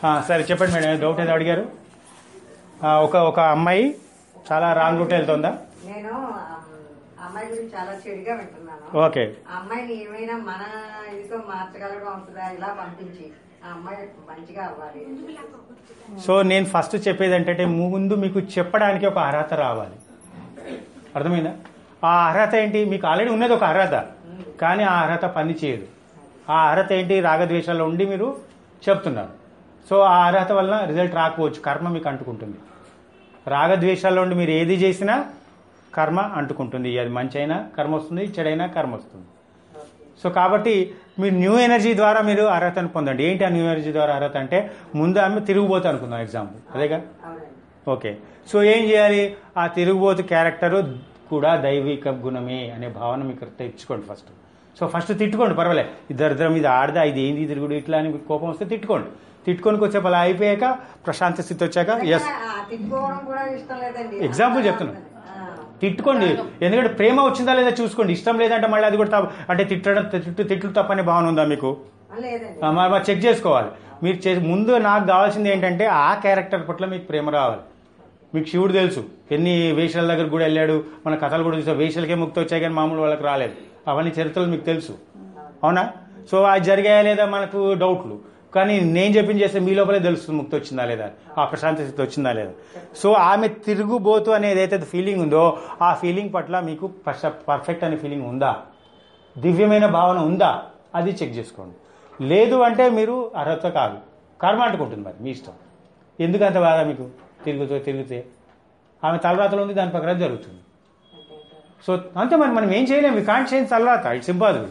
ఆ, సరే చెప్పండి మేడం డౌట్ ఏదో అడిగారు ఆ, ఒక ఒక అమ్మాయి చాలా రాంగ్ రూట్ వెళ్తుందా నేను ఆ, అమ్మాయి గురించి చాలా చెడుగా వింటున్నాను ఓకే ఆ అమ్మాయిని ఏమైనా మన ఇదితో మార్చగలడం అవుతుందా ఇలా పంపించి ఆ అమ్మాయి మంచిగా అవ్వాలి సో నేను ఫస్ట్ చెప్పేది ఏంటంటే ముందు మీకు చెప్పడానికి ఒక అర్హత రావాలి అర్థమైందా ఆ అర్హత ఏంటి మీకు ఆల్రెడీ ఉన్నది ఒక అర్హత కానీ ఆ అర్హత పని చేయదు ఆ అర్హత ఏంటి రాగద్వేషాల్లో ఉండి మీరు చెప్తున్నారు సో ఆ అర్హత వల్ల రిజల్ట్ రాకపోవచ్చు కర్మ మీకు అంటుకుంటుంది రాగద్వేషాల్లో ఉండి మీరు ఏది చేసినా కర్మ అంటుకుంటుంది అది మంచి అయినా కర్మ వస్తుంది చెడైనా కర్మ వస్తుంది సో కాబట్టి మీరు న్యూ ఎనర్జీ ద్వారా మీరు అర్హతను పొందండి ఏంటి ఆ న్యూ ఎనర్జీ ద్వారా అర్హత అంటే ముందు ఆమె తిరిగిపోతా అనుకుందాం ఎగ్జాంపుల్ అదేగా అవునండి ఓకే సో ఏం చేయాలి ఆ తిరుగుబోతు క్యారెక్టరు కూడా దైవిక గుణమే అనే భావన మీకు తెచ్చుకోండి ఫస్ట్ సో ఫస్ట్ తిట్టుకోండి పర్వాలే ఇద్దరు ఇద్దరు మీద ఆడదా ఇది ఏంది తిరుగుడు ఇట్లా అని మీకు కోపం వస్తే తిట్టుకోండి తిట్టుకొని వచ్చేపు అలా అయిపోయాక ప్రశాంత స్థితి వచ్చాక ఎస్ ఆ, తిట్టుకోవడం కూడా ఇష్టం లేదండి Example చెప్తున్నా. ఆ, తిట్టుకోండి ఎందుకంటే ప్రేమ వచ్చిందా లేదా చూసుకోండి ఇష్టం లేదంటే మళ్ళీ అది కూడా తప్పు అంటే తిట్టడం తిట్టు తిట్లు తప్పనే భావన ఉందా మీకు ఆ, లేదండి ఆ, మరి మరి చెక్ చేసుకోవాలి మీరు చే ముందు నాకు కావాల్సింది ఏంటంటే ఆ క్యారెక్టర్ పట్ల మీకు ప్రేమ రావాలి మీకు శివుడు తెలుసు ఎన్ని వేషాల దగ్గర కూడా వెళ్ళాడు మన కథలు కూడా చూసా వేషాలకే ముక్తి వచ్చాయి కానీ మామూలు వాళ్ళకి రాలేదు అవన్నీ చరిత్రలు మీకు తెలుసు అవునా సో అది జరిగాయా లేదా మనకు డౌట్లు కానీ నేను చెప్పింది చేస్తే మీ లోపలే తెలుస్తుంది ముక్తి వచ్చిందా లేదా ఆ ప్రశాంత స్థితి వచ్చిందా లేదా సో ఆమె తిరుగుబోతు అనేది ఏదైతే ఫీలింగ్ ఉందో ఆ ఫీలింగ్ పట్ల మీకు పర్ఫెక్ట్ అనే ఫీలింగ్ ఉందా దివ్యమైన భావన ఉందా అది చెక్ చేసుకోండి లేదు అంటే మీరు అర్హత కాదు కర్మ అంటుకుంటుంది మరి మీ ఇష్టం ఎందుకు అంత బాధ మీకు తిరుగుతూ తిరిగితే ఆమె తలరాతలో ఉంది దాని ప్రకారం జరుగుతుంది సో అంతే మరి మనం ఏం చేయలేము వీ కాంట్ చేంజ్ తలరాత ఇట్స్ ఇంపాసిబుల్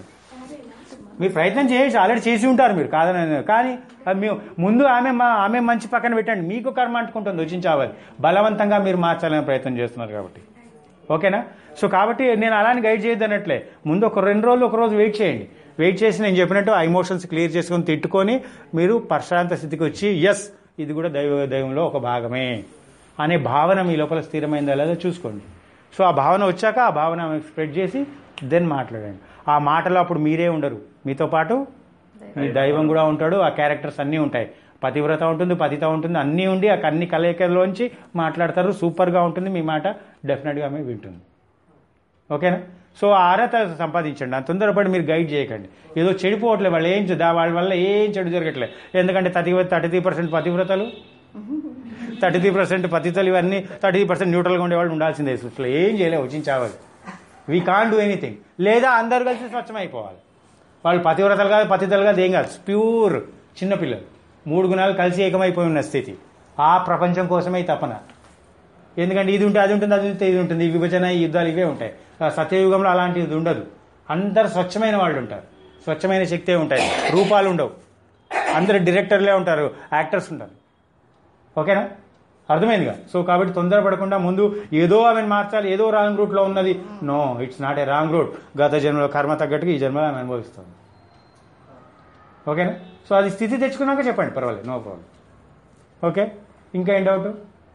మీరు ప్రయత్నం చేయొచ్చు ఆల్రెడీ చేసి ఉంటారు మీరు కాదని అనను. కానీ అది మేము ముందు ఆమె మా ఆమె మంచి పక్కన పెట్టండి మీకు కర్మ అంటుకుంటుంది వచ్చించావాలి బలవంతంగా మీరు మార్చాలనే ప్రయత్నం చేస్తున్నారు కాబట్టి ఓకేనా సో కాబట్టి నేను అలానే గైడ్ చేయొద్దన్నట్లే ముందు ఒక రెండు రోజులు ఒక రోజు వెయిట్ చేయండి వెయిట్ చేసి నేను చెప్పినట్టు ఆ ఎమోషన్స్ క్లియర్ చేసుకొని తిట్టుకొని మీరు ప్రశాంత స్థితికి వచ్చి ఎస్ ఇది కూడా దైవ దైవంలో ఒక భాగమే అనే భావన మీ లోపల స్థిరమైందా లేదో చూసుకోండి సో ఆ భావన వచ్చాక ఆ భావన స్ప్రెడ్ చేసి దెన్ మాట్లాడండి ఆ మాటలో అప్పుడు మీరే ఉండరు మీతో పాటు మీ దైవం కూడా ఉంటాడు ఆ క్యారెక్టర్స్ అన్నీ ఉంటాయి పతివ్రత ఉంటుంది పతిత ఉంటుంది అన్నీ ఉండి ఆ అన్ని కలయికల్లోంచి మాట్లాడతారు సూపర్గా ఉంటుంది మీ మాట డెఫినెట్గా ఆమె వింటుంది ఓకేనా సో ఆ అర్హత సంపాదించండి అంత తొందరపడి మీరు గైడ్ చేయకండి ఏదో చెడిపోవట్లేదు వాళ్ళు ఏం దా వాళ్ళ వల్ల ఏం చెడు జరగట్లేదు ఎందుకంటే థర్టీ థర్టీ త్రీ పర్సెంట్ పతివ్రతలు థర్టీ త్రీ పర్సెంట్ పతితలు ఇవన్నీ థర్టీ పర్సెంట్ న్యూట్రల్గా ఉండేవాళ్ళు ఉండాల్సిందే సృష్టిలో ఏం చేయలేవు వచ్చి చావాలి వీ కాన్ డూ ఎనీథింగ్ లేదా అందరు కలిసి స్వచ్ఛమైపోవాలి వాళ్ళు పతివ్రతలు కాదు పతితలు కాదు ఏం కాదు ప్యూర్ చిన్నపిల్లలు మూడు గుణాలు కలిసి ఏకమైపోయి ఉన్న స్థితి ఆ ప్రపంచం కోసమే ఈ తపన ఎందుకంటే ఇది ఉంటే అది ఉంటుంది అది ఉంటే ఇది ఉంటుంది ఈ విభజన ఈ యుద్ధాలు ఇవే ఉంటాయి ఆ సత్యయుగంలో అలాంటిది ఉండదు అందరు స్వచ్ఛమైన వాళ్ళు ఉంటారు స్వచ్ఛమైన శక్తే ఉంటాయి రూపాలు ఉండవు అందరు డైరెక్టర్లే ఉంటారు యాక్టర్స్ ఉంటారు ఓకేనా అర్థమైందిగా సో కాబట్టి తొందరపడకుండా ముందు ఏదో ఆమెను మార్చాలి ఏదో రాంగ్ రూట్లో ఉన్నది no it's not a wrong route గత జన్మలో కర్మ తగ్గట్టుగా ఈ జన్మలో ఆమె అనుభవిస్తుంది ఓకేనా సో అది స్థితి తెచ్చుకున్నాక చెప్పండి పర్వాలేదు నో ప్రాబ్లం ఓకే ఇంకా ఏం డౌట్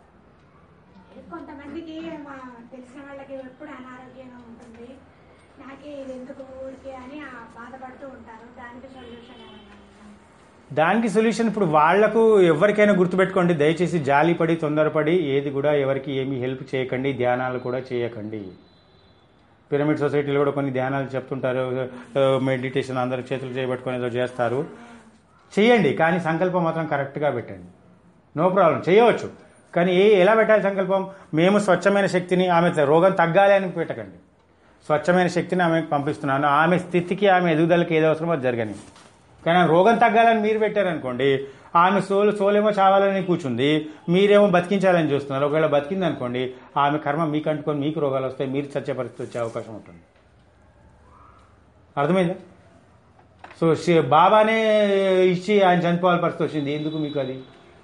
కొంతమందికి మా తెలిసిన వాళ్ళకి ఎప్పుడు అనారోగ్యంగా ఉంటుంది నాకే ఇది ఎందుకు ఊరికే అని ఆ బాధపడుతూ ఉంటారు దానికి సొల్యూషన్ ఏమన్నా ఉందా? దానికి సొల్యూషన్ ఇప్పుడు వాళ్లకు ఎవరికైనా గుర్తుపెట్టుకోండి దయచేసి జాలిపడి తొందరపడి ఏది కూడా ఎవరికి ఏమీ హెల్ప్ చేయకండి ధ్యానాలు కూడా చేయకండి పిరమిడ్ సొసైటీలో కూడా కొన్ని ధ్యానాలు చెప్తుంటారు మెడిటేషన్ అందరు చేతులు చేయబట్టుకొని ఏదో చేస్తారు చేయండి కానీ సంకల్పం మాత్రం కరెక్ట్గా పెట్టండి నో ప్రాబ్లం చేయవచ్చు కానీ ఏ ఎలా పెట్టాలి సంకల్పం మేము స్వచ్ఛమైన శక్తిని ఆమె రోగం తగ్గాలి అని పెట్టకండి స్వచ్ఛమైన శక్తిని ఆమెకు పంపిస్తున్నాను ఆమె స్థితికి ఆమె ఎదుగుదలకి ఏదో అవసరమో అది జరగని కానీ ఆమె రోగం తగ్గాలని మీరు పెట్టారనుకోండి ఆమె సోలు సోలేమో చావాలని కూర్చుంది మీరేమో బతికించాలని చూస్తున్నారు ఒకవేళ బతికింది అనుకోండి ఆమె కర్మ మీకు అంటుకొని మీకు రోగాలు వస్తాయి మీరు చచ్చే పరిస్థితి వచ్చే అవకాశం ఉంటుంది అర్థమైందా సో శి- బాబానే ఇచ్చి ఆయన చనిపోవాల పరిస్థితి వచ్చింది ఎందుకు మీకు అది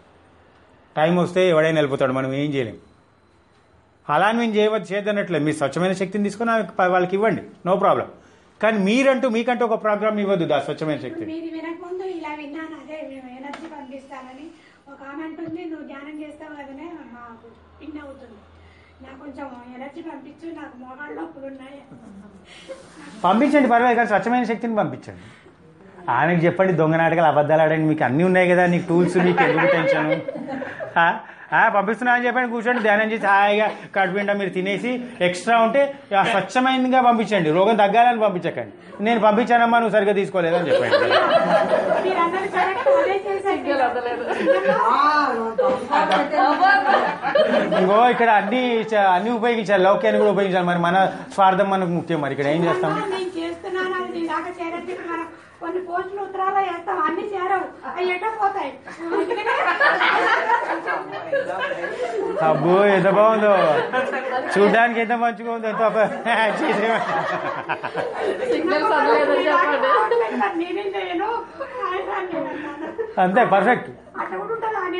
టైం వస్తే ఎవడైనా వెళ్ళిపోతాడు మనం ఏం చేయలేం అలా అని మేము చేయవచ్చు చేద్దనట్లేదు మీ స్వచ్ఛమైన శక్తిని తీసుకొని ఆమెకు ప- వాళ్ళకి ఇవ్వండి నో ప్రాబ్లం కానీ మీరంటూ మీకంటూ ఒక ప్రోగ్రామ్ ఇవ్వద్దు ఆ స్వచ్ఛమైన శక్తి మీరు వినకముందు ఇలా విన్నాను అదే మేము ఎనర్జీ పంపిస్తానని ఒక ఆమె అంటుంది నువ్వు ధ్యానం చేస్తావు కదనే మాకు పిన్ అవుతుంది నాకు కొంచెం ఎనర్జీ పంపించు నాకు మోకాళ్ళ నొప్పులు ఉన్నాయి పంపించండి పర్వాలేదు కానీ స్వచ్ఛమైన శక్తిని పంపించండి ఆమెకు చెప్పండి దొంగ నాటకాలు అబద్ధాలు ఆడండి మీకు అన్నీ ఉన్నాయి కదా నీకు టూల్స్ మీకు ఎందుకు టెన్షన్ ఆ? ఆ, పంపిస్తున్నా అని చెప్పండి కూర్చోండి ధ్యానం చేసి హాయిగా కడుపు నిండా మీరు తినేసి ఎక్స్ట్రా ఉంటే ఆ, స్వచ్ఛమైనదిగా పంపించండి రోగం తగ్గాలని పంపించకండి నేను పంపించానమ్మా నువ్వు సరిగ్గా తీసుకోలేదని చెప్పండి మీరు అన్నది correct, అదే చేశాను. ఇంకో ఇక్కడ అన్ని చ- అన్ని ఉపయోగించాలి లౌక్యాన్ని కూడా ఉపయోగించాలి మరి మన స్వార్థం మనకు ముఖ్యం మరి ఇక్కడ ఏం చేస్తాం అమ్మా, నేను చేస్తున్నాను అది నీ దాకా చేరద్దు ఇప్పుడు మనం కొన్ని పోస్టులు ఉత్తరాలు వేస్తాం అన్ని చేరవు అవి ఎట్ట పోతాయి అబ్బో ఎంత బాగుందో చూడ్డానికి ఎంత మంచిగా ఉందో ఎంత చేసే సిగ్నల్స్ వదలేదని చెప్పండి నేనేం చేయను ఆయన నేను అన్నాను. అంతే పర్ఫెక్ట్ అట్లా కూడా ఉంటుందా అని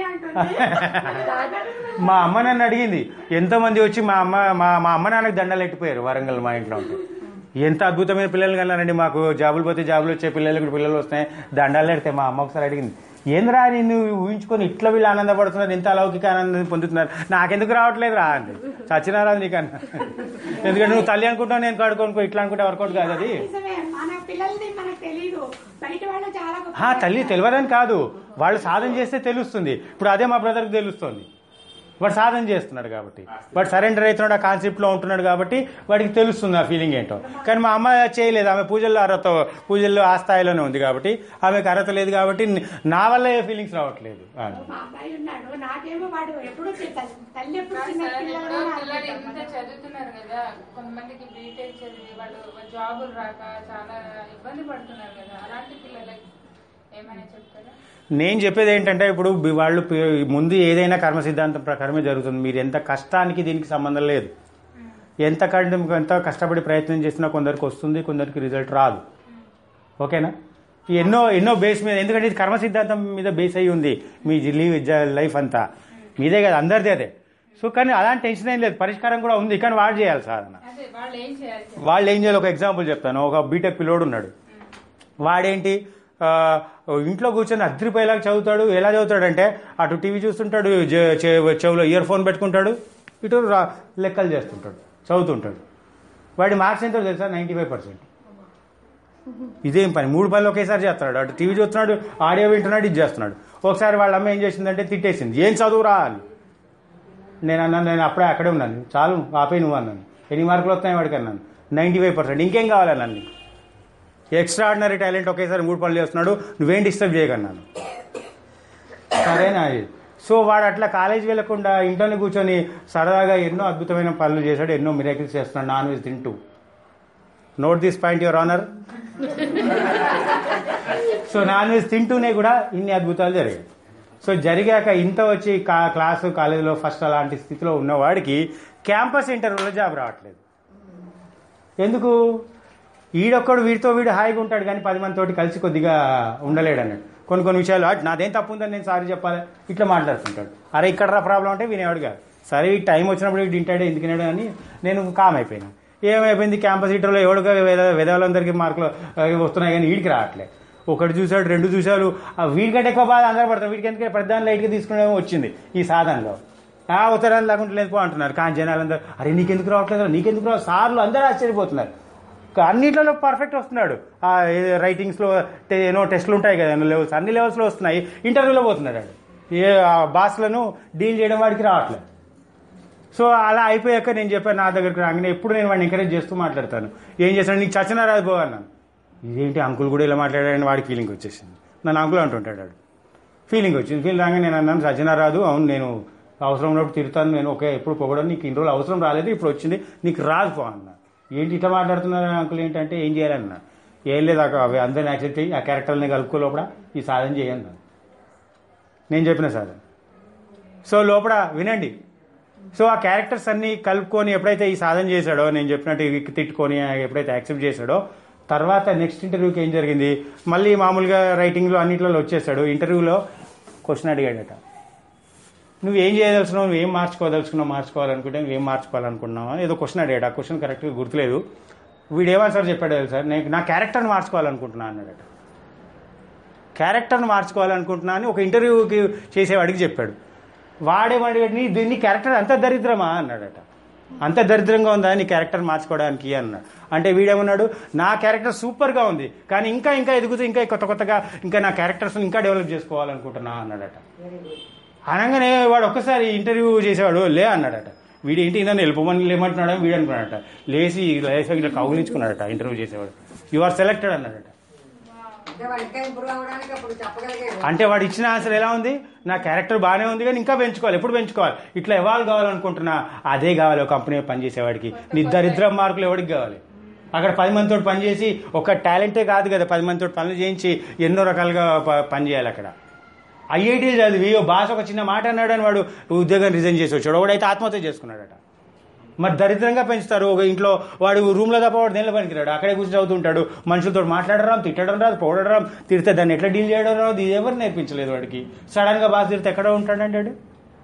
అంటుంది మా అమ్మ నన్ను అడిగింది ఎంతో మంది వచ్చి మా అమ్మ మా మా అమ్మ నాన్నకి దండలు ఎట్టిపోయారు వరంగల్ మా ఇంట్లో ఉంటే ఎంత అద్భుతమైన పిల్లలు కన్నారండి మాకు జాబులు పోతే జాబులు వచ్చే పిల్లలకి పిల్లలు వస్తున్నాయి దండాలు ఎడితే మా అమ్మ ఒకసారి అడిగింది ఏంద్రా నిన్ను ఊహించుకొని ఇట్లా వీళ్ళు ఆనందపడుతున్నారు ఎంత అలౌకిక ఆనందం పొందుతున్నారు నాకెందుకు రావట్లేదు రా అంది సత్యనారాయణ నీకన్నా ఎందుకంటే నువ్వు తల్లి అనుకుంటావు నేను కడుకోనుకో ఇట్లా అనుకుంటే వర్కౌట్ కాదు అది నిజమే మన పిల్లలది మనకు తెలియదు బయట వాళ్ళు చాలా గొప్ప ఆ, తల్లి తెలియదని కాదు వాళ్ళు సాధన చేస్తే తెలుస్తుంది ఇప్పుడు అదే మా బ్రదర్కి తెలుస్తుంది వాడు సాధన చేస్తున్నాడు కాబట్టి వాడు సరెండర్ అవుతున్నాడు ఆ కాన్సెప్ట్లో ఉంటున్నాడు కాబట్టి వాడికి తెలుస్తుంది ఆ ఫీలింగ్ ఏంటో కానీ మా అమ్మ చేయలేదు ఆమె పూజల్లో అర్హత పూజల్లో ఆ స్థాయిలోనే ఉంది కాబట్టి ఆమెకు అర్హత లేదు కాబట్టి నా వల్ల ఏ ఫీలింగ్స్ రావట్లేదు ఆ. మా అబ్బాయి ఉన్నాడు నాకేమో వాడు ఎప్పుడు తల్లి తల్లి ఎప్పుడు కాదు చిన్న సార్, పిల్లలు ఇప్పుడు అని పిల్లలు ఇంత అనుకుంటాం. చదువుతున్నారు కదా కొంతమందికి బీటెక్ చదివి వాళ్ళు జాబులు రాక చాలా ఇబ్బంది పడుతున్నారు కదా అలాంటి పిల్లలకి ఏమైనా చెప్తారా నేను చెప్పేది ఏంటంటే ఇప్పుడు బి- వాళ్ళు పి- ముందు ఏదైనా కర్మ సిద్ధాంతం ప్రకారమే జరుగుతుంది మీరు ఎంత కష్టానికి దీనికి సంబంధం లేదు ఎంత కష్టం ఎంత కష్టపడి ప్రయత్నం చేసినా కొందరికి వస్తుంది కొందరికి రిజల్ట్ రాదు ఓకేనా ఎన్నో ఎన్నో బేస్ మీద ఎందుకంటే ఇది కర్మ సిద్ధాంతం మీద బేస్ అయ్యి ఉంది మీ లీవ్ లైఫ్ అంతా మీదే కదా అందరిదే అదే సో కానీ అలాంటి టెన్షన్ ఏం లేదు పరిష్కారం కూడా ఉంది కానీ వాడు చేయాలి సాధన అదే వాళ్ళు ఏం చేయాలి సార్? వాళ్ళు ఏం చేయాలి ఒక ఎగ్జాంపుల్ చెప్తాను ఒక బీటెక్ పిల్లోడు ఉన్నాడు వాడేంటి ఆ, ఇంట్లో కూర్చొని అద్దరిపోయేలాగా చదువుతాడు ఎలా చదువుతాడంటే అటు టీవీ చూస్తుంటాడు జె- చె- చెవిలో ఇయర్ ఫోన్ పెట్టుకుంటాడు ఇటు రా- లెక్కలు చేస్తుంటాడు చదువుతుంటాడు వాడి మార్క్స్ ఎంతో తెలుసా నైంటీ ఫైవ్ పర్సెంట్ ఇదేం పని మూడు పనులు ఒకేసారి చేస్తున్నాడు అటు టీవీ చూస్తున్నాడు ఆడియో వింటున్నాడు ఇది చేస్తున్నాడు ఒకసారి వాళ్ళ అమ్మ ఏం చేసిందంటే తిట్టేసింది ఏం చదువురా అని నేను అన్నాను నేను అప్పుడే అక్కడే ఉన్నాను చాలు ఆపే నువ్వు అన్నాను ఎన్ని మార్కులు వస్తాయి వాడికి అన్నాను నైంటీ ఫైవ్ పర్సెంట్ ఇంకేం కావాలన్నాను నీకు ఎక్స్ట్రా ఆర్డినరీ టాలెంట్ ఒకేసారి మూడు పనులు చేస్తున్నాడు నువ్వేం డిస్టర్బ్ చేయకన్నాను సరేనా సో వాడు అట్లా కాలేజీ వెళ్లకుండా ఇంట్లోనే కూర్చొని సరదాగా ఎన్నో అద్భుతమైన పనులు చేశాడు ఎన్నో మిరాకిల్స్ చేస్తున్నాడు నాన్ వెజ్ తింటూ note this point your honour so non veg తింటూనే కూడా ఇన్ని అద్భుతాలు జరిగాయి సో జరిగాక ఇంత వచ్చి కా క్లాసు కాలేజీలో ఫస్ట్ అలాంటి స్థితిలో ఉన్నవాడికి క్యాంపస్ ఇంటర్వ్యూలో జాబ్ రావట్లేదు ఎందుకు వీడొక్కడు వీడితో వీడు హాయిగా ఉంటాడు కానీ పది మంది తోటి కలిసి కొద్దిగా ఉండలేడు అన్నాడు కొన్ని కొన్ని విషయాలు "అట్ నాదేం తప్పు ఉందని నేను సారీ చెప్పాలి ఇట్లా మాట్లాడుతుంటాడు అరే ఇక్కడ రా ప్రాబ్లం అంటే వినేవాడు కాదు సరే ఈ టైం వచ్చినప్పుడు వీడు తింటాడే ఎందుకు తినాడు అని నేను కామ్ అయిపోయినా ఏమైపోయింది క్యాంపస్ ఇంటర్లో ఎవడుగా విధవులందరికీ మార్కులు ఆ, వస్తున్నాయి కానీ వీడికి రావట్లే ఒకటి చూశాడు రెండు చూశాడు ఆ వీడికంటే ఎక్కువ బాధ అందరూ పడతారు వీడికి ఎందుకంటే ప్రధాన లైట్గా తీసుకునే వచ్చింది ఈ సాధనలో ఆ ఉత్తరాలు లేకుండా లేదు పో అంటున్నారు కానీ జనాలందరూ అరే నీకెందుకు రావట్లేదు నీకెందుకు రావు సార్లు అందరూ ఆశ్చర్యపోతున్నారు అన్నిట్లలో పర్ఫెక్ట్ వస్తున్నాడు ఆ రైటింగ్స్లో ఏనో టెస్ట్లు ఉంటాయి కదా ఎన్నో లెవెల్స్ అన్ని లెవెల్స్లో వస్తున్నాయి ఇంటర్వ్యూలో పోతున్నాడు వాడు. ఏ ఆ బాస్లను డీల్ చేయడం వాడికి రావట్లేదు సో అలా అయిపోయాక నేను చెప్పాను నా దగ్గరికి రాగానే ఎప్పుడు నేను వాడిని ఎంకరేజ్ చేస్తూ మాట్లాడతాను ఏం చేస్తాను నీకు చచ్చిన రాదు పో అన్నాను ఇదేంటి అంకుల్ కూడా ఇలా మాట్లాడాడని వాడికి ఫీలింగ్ వచ్చేసింది నన్ను అంకుల్ అంటుంటాడు వాడు ఫీలింగ్ వచ్చింది ఫీల్ రాగానే నేను అన్నాను సజ్జన రాదు అవును నేను అవసరం ఉన్నప్పుడు తిరుగుతాను నేను ఓకే ఎప్పుడు పొగడను నీకు ఇన్ని రోజులు అవసరం రాలేదు ఇప్పుడు వచ్చింది నీకు రాదు పో అన్నా ఏంటి ఇట్లా మాట్లాడుతున్నారు అంకుల్ ఏంటంటే ఏం చేయాలన్నా ఏం లేదు అక్క అవి అందరిని యాక్సెప్ట్ చేయి ఆ క్యారెక్టర్ని కలుపుకో లోపల ఈ సాధన చేయండి అన్నాను. నేను చెప్పిన సాధన సో లోపల వినండి సో ఆ క్యారెక్టర్స్ అన్ని కలుపుకొని ఎప్పుడైతే ఈ సాధన చేశాడో నేను చెప్పినట్టు ఇవి తిట్టుకొని ఎప్పుడైతే యాక్సెప్ట్ చేశాడో తర్వాత నెక్స్ట్ ఇంటర్వ్యూకి ఏం జరిగింది మళ్ళీ మామూలుగా రైటింగ్లో అన్నింటిలో వచ్చేసాడు ఇంటర్వ్యూలో క్వశ్చన్ అడిగాడట నువ్వు ఏం చేయదలుచున్నావు నువ్వు ఏం మార్చుకోదలుచుకున్నావు మార్చుకోవాలనుకుంటే నువ్వు ఏం మార్చుకోవాలనుకుంటున్నావా ఏదో క్వశ్చన్ అడిగాడు ఆ క్వశ్చన్ కరెక్ట్గా గుర్తులేదు వీడు ఏమన్సర్ చెప్పాడు సార్ నేను నా క్యారెక్టర్ని మార్చుకోవాలనుకుంటున్నా అన్నాడట క్యారెక్టర్ని మార్చుకోవాలనుకుంటున్నా అని ఒక ఇంటర్వ్యూకి చేసేవాడికి చెప్పాడు వాడేమడిగాడు నీ దీన్ని క్యారెక్టర్ అంత దరిద్రమా అన్నాడట అంత దరిద్రంగా ఉందా నీ క్యారెక్టర్ మార్చుకోవడానికి అన్నాడు అంటే వీడేమన్నాడు నా క్యారెక్టర్ సూపర్గా ఉంది కానీ ఇంకా ఇంకా ఎదుగుతూ ఇంకా కొత్త కొత్తగా ఇంకా నా క్యారెక్టర్స్ ఇంకా డెవలప్ చేసుకోవాలనుకుంటున్నా అన్నాడట వెరీ గుడ్ అనగానే వాడు ఒక్కసారి ఇంటర్వ్యూ చేసేవాడు లే అన్నాడట వీడు ఏంటి నన్ను వెళ్ళిపోమని లేమంటున్నాడని వీడు అనుకున్నాడట లేచి లేచి ఇట్లా కౌగిలించుకున్నాడట ఇంటర్వ్యూ చేసేవాడు యు ఆర్ సెలెక్టెడ్ అన్నాడట అంటే వాడు ఇంకా ఇంప్రూవ్ అవ్వడానికి అప్పుడు చెప్పగలిగాడు అంటే వాడు ఇచ్చిన ఆన్సర్ ఎలా ఉంది నా క్యారెక్టర్ బాగానే ఉంది కానీ ఇంకా పెంచుకోవాలి ఎప్పుడు పెంచుకోవాలి ఇట్లా ఎవాల్వ్ కావాలనుకుంటున్నా అదే కావాలి ఒక కంపెనీ పనిచేసేవాడికి నీ దరిద్రం మార్కులు ఎవరికి కావాలి అక్కడ పది మందితో పనిచేసి ఒక టాలెంటే కాదు కదా పది మందితో పనులు చేయించి ఎన్నో రకాలుగా ప- పనిచేయాలి అక్కడ ఐఐటీ చదివి ఓ భాష ఒక చిన్న మాట అన్నాడు అని వాడు ఉద్యోగం రిజైన్ చేసి వచ్చాడు వాడైతే ఆత్మహత్య చేసుకున్నాడట మరి దరిద్రంగా పెంచుతారు ఒక ఇంట్లో వాడు రూమ్లో తప్ప వాడు దేనిలో పనికిరాడు అక్కడే కూర్చొని చదువుతుంటాడు మనుషులతో మాట్లాడడం తిట్టడం రాదు పొగడడం తిడితే దాన్ని ఎట్లా డీల్ చేయడం రాదు ఇది ఎవరు నేర్పించలేదు వాడికి సడన్గా బాగా తిడితే ఎక్కడ ఉంటాడంటే వాడు?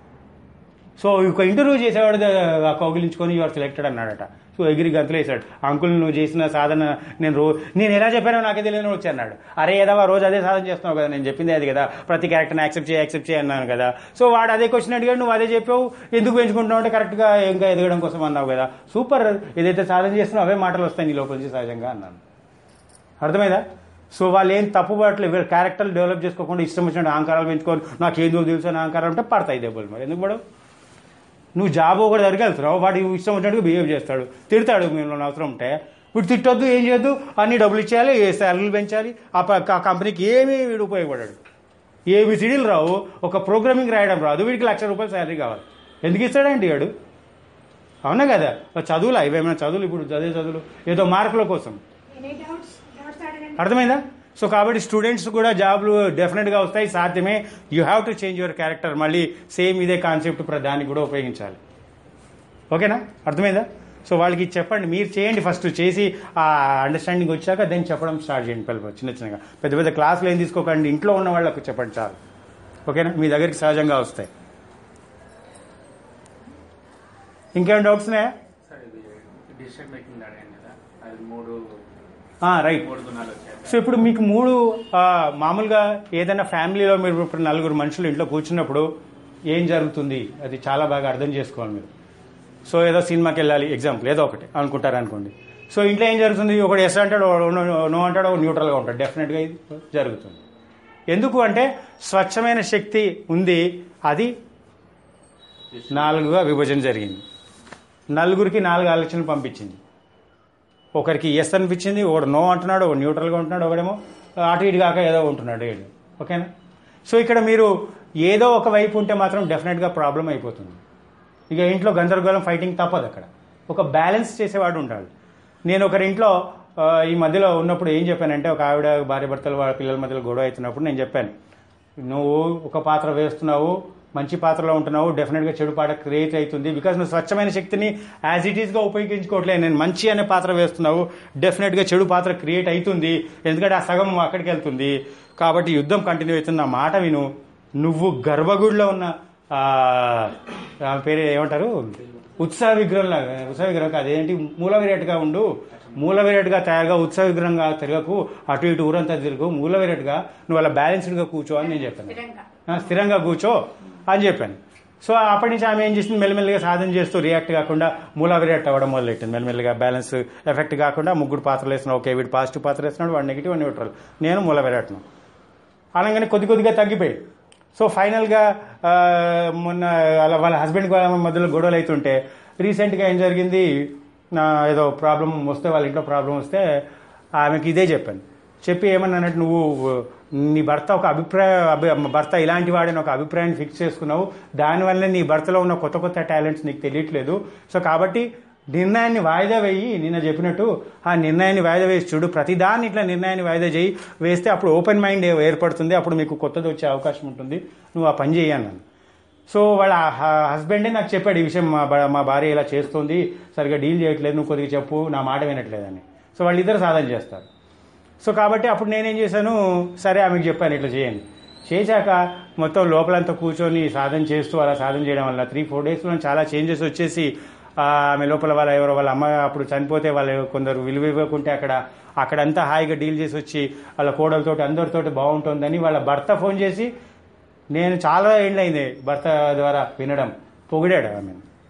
సో ఒక ఇంటర్వ్యూ చేసేవాడు ద- కౌగిలించుకొని యువర్ సెలెక్టెడ్ అన్నాడట సో ఎగిరి గంతులు వేసాడు అంకుల్ నువ్వు చేసిన సాధన నేను రో నేను ఎలా చెప్పానో నాకే తెలియని వచ్చి అన్నాడు అరే ఏదవా రోజు అదే సాధన చేస్తున్నావు కదా నేను చెప్పింది అది కదా ప్రతి క్యారెక్టర్ని యాక్సెప్ట్ చేయి యాక్సెప్ట్ చేయి అన్నాను కదా సో వాడు అదే క్వశ్చన్ అడిగాడు నువ్వు అదే చెప్పావు ఎందుకు పెంచుకుంటున్నావు అంటే కరెక్ట్గా ఇంకా ఎదగడం కోసం అన్నావు కదా సూపర్ ఏదైతే సాధన చేస్తున్నావు అవే మాటలు వస్తాయి నీ లోపల నుంచి సహజంగా అన్నాను అర్థమైందా సో వాళ్ళు ఏం తప్పు పడట్లేదు వీళ్ళ క్యారెక్టర్లు డెవలప్ చేసుకోకుండా ఇష్టం వచ్చినట్టు అహంకారాలు పెంచుకొని నాకేందో తెలుసు అని అహంకారం అంటే పడతాయి దెబ్బలు మరి ఎందుకు పడవు నువ్వు జాబ్ ఒకటి దగ్గరికి వెళ్తున్నావు వాడు ఇష్టం వచ్చినట్టుగా బిహేవ్ చేస్తాడు తిడతాడు మేము అవసరం ఉంటే వీడు తిట్టొద్దు ఏం చేయొద్దు అన్ని డబ్బులు ఇచ్చేయాలి ఏ శాలరీలు పెంచాలి ఆ ప- ఆ కంపెనీకి ఏమీ వీడు ఉపయోగపడాడు ఏబిసిడీలు రావు ఒక ప్రోగ్రామింగ్ రాయడం రాదు వీడికి లక్ష రూపాయలు శాలరీ కావాలి ఎందుకు ఇస్తాడండి వాడు అవునా కదా చదువులా ఇవేమైనా చదువులు ఇప్పుడు చదివే చదువులు ఏదో మార్కుల కోసం ఎనీ డౌట్స్ డౌట్స్ అడగండి అర్థమైందా సో కాబట్టి స్టూడెంట్స్ కూడా జాబ్లు డెఫినెట్గా వస్తాయి సాధ్యమే you have to change your character మళ్ళీ సేమ్ ఇదే కాన్సెప్ట్ ప్ర- దానికి కూడా ఉపయోగించాలి ఓకేనా అర్థమైందా సో వాళ్ళకి ఇది చెప్పండి మీరు చేయండి ఫస్ట్ చేసి ఆ అండర్స్టాండింగ్ వచ్చాక దెన్ చెప్పడం స్టార్ట్ చేయండి పిల్లలు చిన్న చిన్నగా పెద్ద పెద్ద క్లాసులు ఏం తీసుకోకండి ఇంట్లో ఉన్న వాళ్ళకు చెప్పండి చాలు ఓకేనా మీ దగ్గరికి సహజంగా వస్తాయి ఇంకేమైనా డౌట్స్ ఉన్నాయా సార్ ఇది డిసిషన్ మేకింగ్ అడిగాను కదా అది మూడు రైట్ మూడు గుణాలు వచ్చాయి సో ఇప్పుడు మీకు మూడు ఆ, మామూలుగా ఏదైనా ఫ్యామిలీలో మీరు ఇప్పుడు నలుగురు మనుషులు ఇంట్లో కూర్చున్నప్పుడు ఏం జరుగుతుంది అది చాలా బాగా అర్థం చేసుకోవాలి మీరు సో ఏదో సినిమాకి వెళ్ళాలి ఎగ్జాంపుల్ ఏదో ఒకటి అనుకుంటారు అనుకోండి సో ఇంట్లో ఏం జరుగుతుంది ఒకటి ఎస్ అంటాడు ఒకడు నో- నో అంటాడు ఒకడు న్యూట్రల్గా ఉంటాడు డెఫినెట్గా ఇది జరుగుతుంది ఎందుకు అంటే స్వచ్ఛమైన శక్తి ఉంది అది నాలుగుగా విభజన జరిగింది నలుగురికి నాలుగు ఆలోచనలు పంపించింది ఒకరికి ఎస్ అనిపించింది ఒకడు నో అంటున్నాడు ఒకడు న్యూట్రల్గా ఉంటున్నాడు ఒకడేమో అటు ఇటు కాక ఏదో ఉంటున్నాడు ఏడు ఓకేనా సో ఇక్కడ మీరు ఏదో ఒక వైపు ఉంటే మాత్రం డెఫినెట్గా ప్రాబ్లం అయిపోతుంది ఇక ఇంట్లో గందరగోళం ఫైటింగ్ తప్పదు అక్కడ ఒక బ్యాలెన్స్ చేసేవాడు ఉండాలి నేను ఒకరి ఇంట్లో ఆ, ఈ మధ్యలో ఉన్నప్పుడు ఏం చెప్పానంటే ఒక ఆవిడ భార్య భర్తలు వాళ్ళ పిల్లల మధ్యలో గొడవ అవుతున్నప్పుడు నేను చెప్పాను నువ్వు ఒక పాత్ర వేస్తున్నావు మంచి పాత్రలో ఉంటున్నావు డెఫినెట్గా చెడు పాట క్రియేట్ అవుతుంది బికాజ్ నువ్వు స్వచ్ఛమైన శక్తిని యాజ్ ఇట్ ఈస్గా ఉపయోగించుకోవట్లేదు నేను మంచి అనే పాత్ర వేస్తున్నావు డెఫినెట్గా చెడు పాత్ర క్రియేట్ అవుతుంది ఎందుకంటే ఆ సగం అక్కడికి వెళ్తుంది కాబట్టి యుద్ధం కంటిన్యూ అవుతుంది నా మాట విను నువ్వు గర్భగుడిలో ఉన్న ఆ, ఆ పేరు ఏమంటారు ఉత్సాహ విగ్రహంలాగా ఉత్సాహ విగ్రహం కాదు ఏంటి మూల విరాట్గా ఉండు మూల విరాట్గా తయారుగా ఉత్సాహ విగ్రహంగా తిరగకు అటు ఇటు ఊరంతా తిరుగు మూల విరాట్గా నువ్వు అలా బ్యాలెన్స్డ్గా కూర్చో అని నేను చెప్పాను స్థిరంగా ఆ, స్థిరంగా కూర్చో అని చెప్పాను సో అప్పటి నుంచి ఆమె ఏం చేసింది మెల్లమెల్లగా సాధన చేస్తూ రియాక్ట్ కాకుండా మూలా రియాక్ట్ అవ్వడం మొదలెట్టింది మెల్లమెల్లగా బ్యాలెన్స్ ఎఫెక్ట్ కాకుండా ముగ్గురు పాత్రలు వేస్తున్నాడు ఓకే వీడు పాజిటివ్ పాత్ర వేస్తున్నాడు వాడు నెగిటివ్ వాడు న్యూట్రల్ నేను మూల విరాట్ను అనగానే కొద్ది కొద్దిగా తగ్గిపోయాయి సో ఫైనల్గా ఆ, మొన్న వాళ్ళ వాళ్ళ హస్బెండ్ మధ్యలో గొడవలు అవుతుంటే రీసెంట్గా ఏం జరిగింది నా ఏదో ప్రాబ్లం వస్తే వాళ్ళ ఇంట్లో ప్రాబ్లం వస్తే ఆమెకి ఇదే చెప్పాను చెప్పి ఏమన్నానంటే నువ్వు నీ భర్త ఒక అభిప్రాయ అభి- భర్త ఇలాంటి వాడని ఒక అభిప్రాయాన్ని ఫిక్స్ చేసుకున్నావు దానివల్ల నీ భర్తలో ఉన్న కొత్త కొత్త టాలెంట్స్ నీకు తెలియట్లేదు సో కాబట్టి నిర్ణయాన్ని వాయిదా వేయి నిన్న చెప్పినట్టు ఆ నిర్ణయాన్ని వాయిదా వేసి చూడు ప్రతిదాన్ని ఇట్లా నిర్ణయాన్ని వాయిదా చేయి వేస్తే అప్పుడు ఓపెన్ మైండ్ ఏర్పడుతుంది అప్పుడు మీకు కొత్తది వచ్చే అవకాశం ఉంటుంది నువ్వు ఆ పని చేయి అన్నాను సో వాళ్ళ హ- హస్బెండే నాకు చెప్పాడు ఈ విషయం మా బా- మా భార్య ఇలా చేస్తుంది సరిగా డీల్ చేయట్లేదు నువ్వు కొద్దిగా చెప్పు నా మాట వినట్లేదని సో వాళ్ళిద్దరు సాధన చేస్తారు సో కాబట్టి అప్పుడు నేనేం చేశాను సరే ఆమెకు చెప్పాను ఇట్లా చేయండి చేశాక మొత్తం లోపలంతా కూర్చొని సాధన చేస్తూ అలా సాధన చేయడం వల్ల త్రీ ఫోర్ డేస్లో చాలా చేంజెస్ వచ్చేసి ఆ, ఆమె లోపల వాళ్ళ ఎవరో వాళ్ళ అమ్మ అప్పుడు చనిపోతే వాళ్ళు కొందరు విలువ ఇవ్వకుంటే అక్కడ అక్కడంతా హాయిగా డీల్ చేసి వచ్చి వాళ్ళ కోడలతోటి అందరితోటి బాగుంటుందని వాళ్ళ భర్త ఫోన్ చేసి నేను చాలా ఏండ్లైంది భర్త ద్వారా వినడం పొగిడాడు ఆమె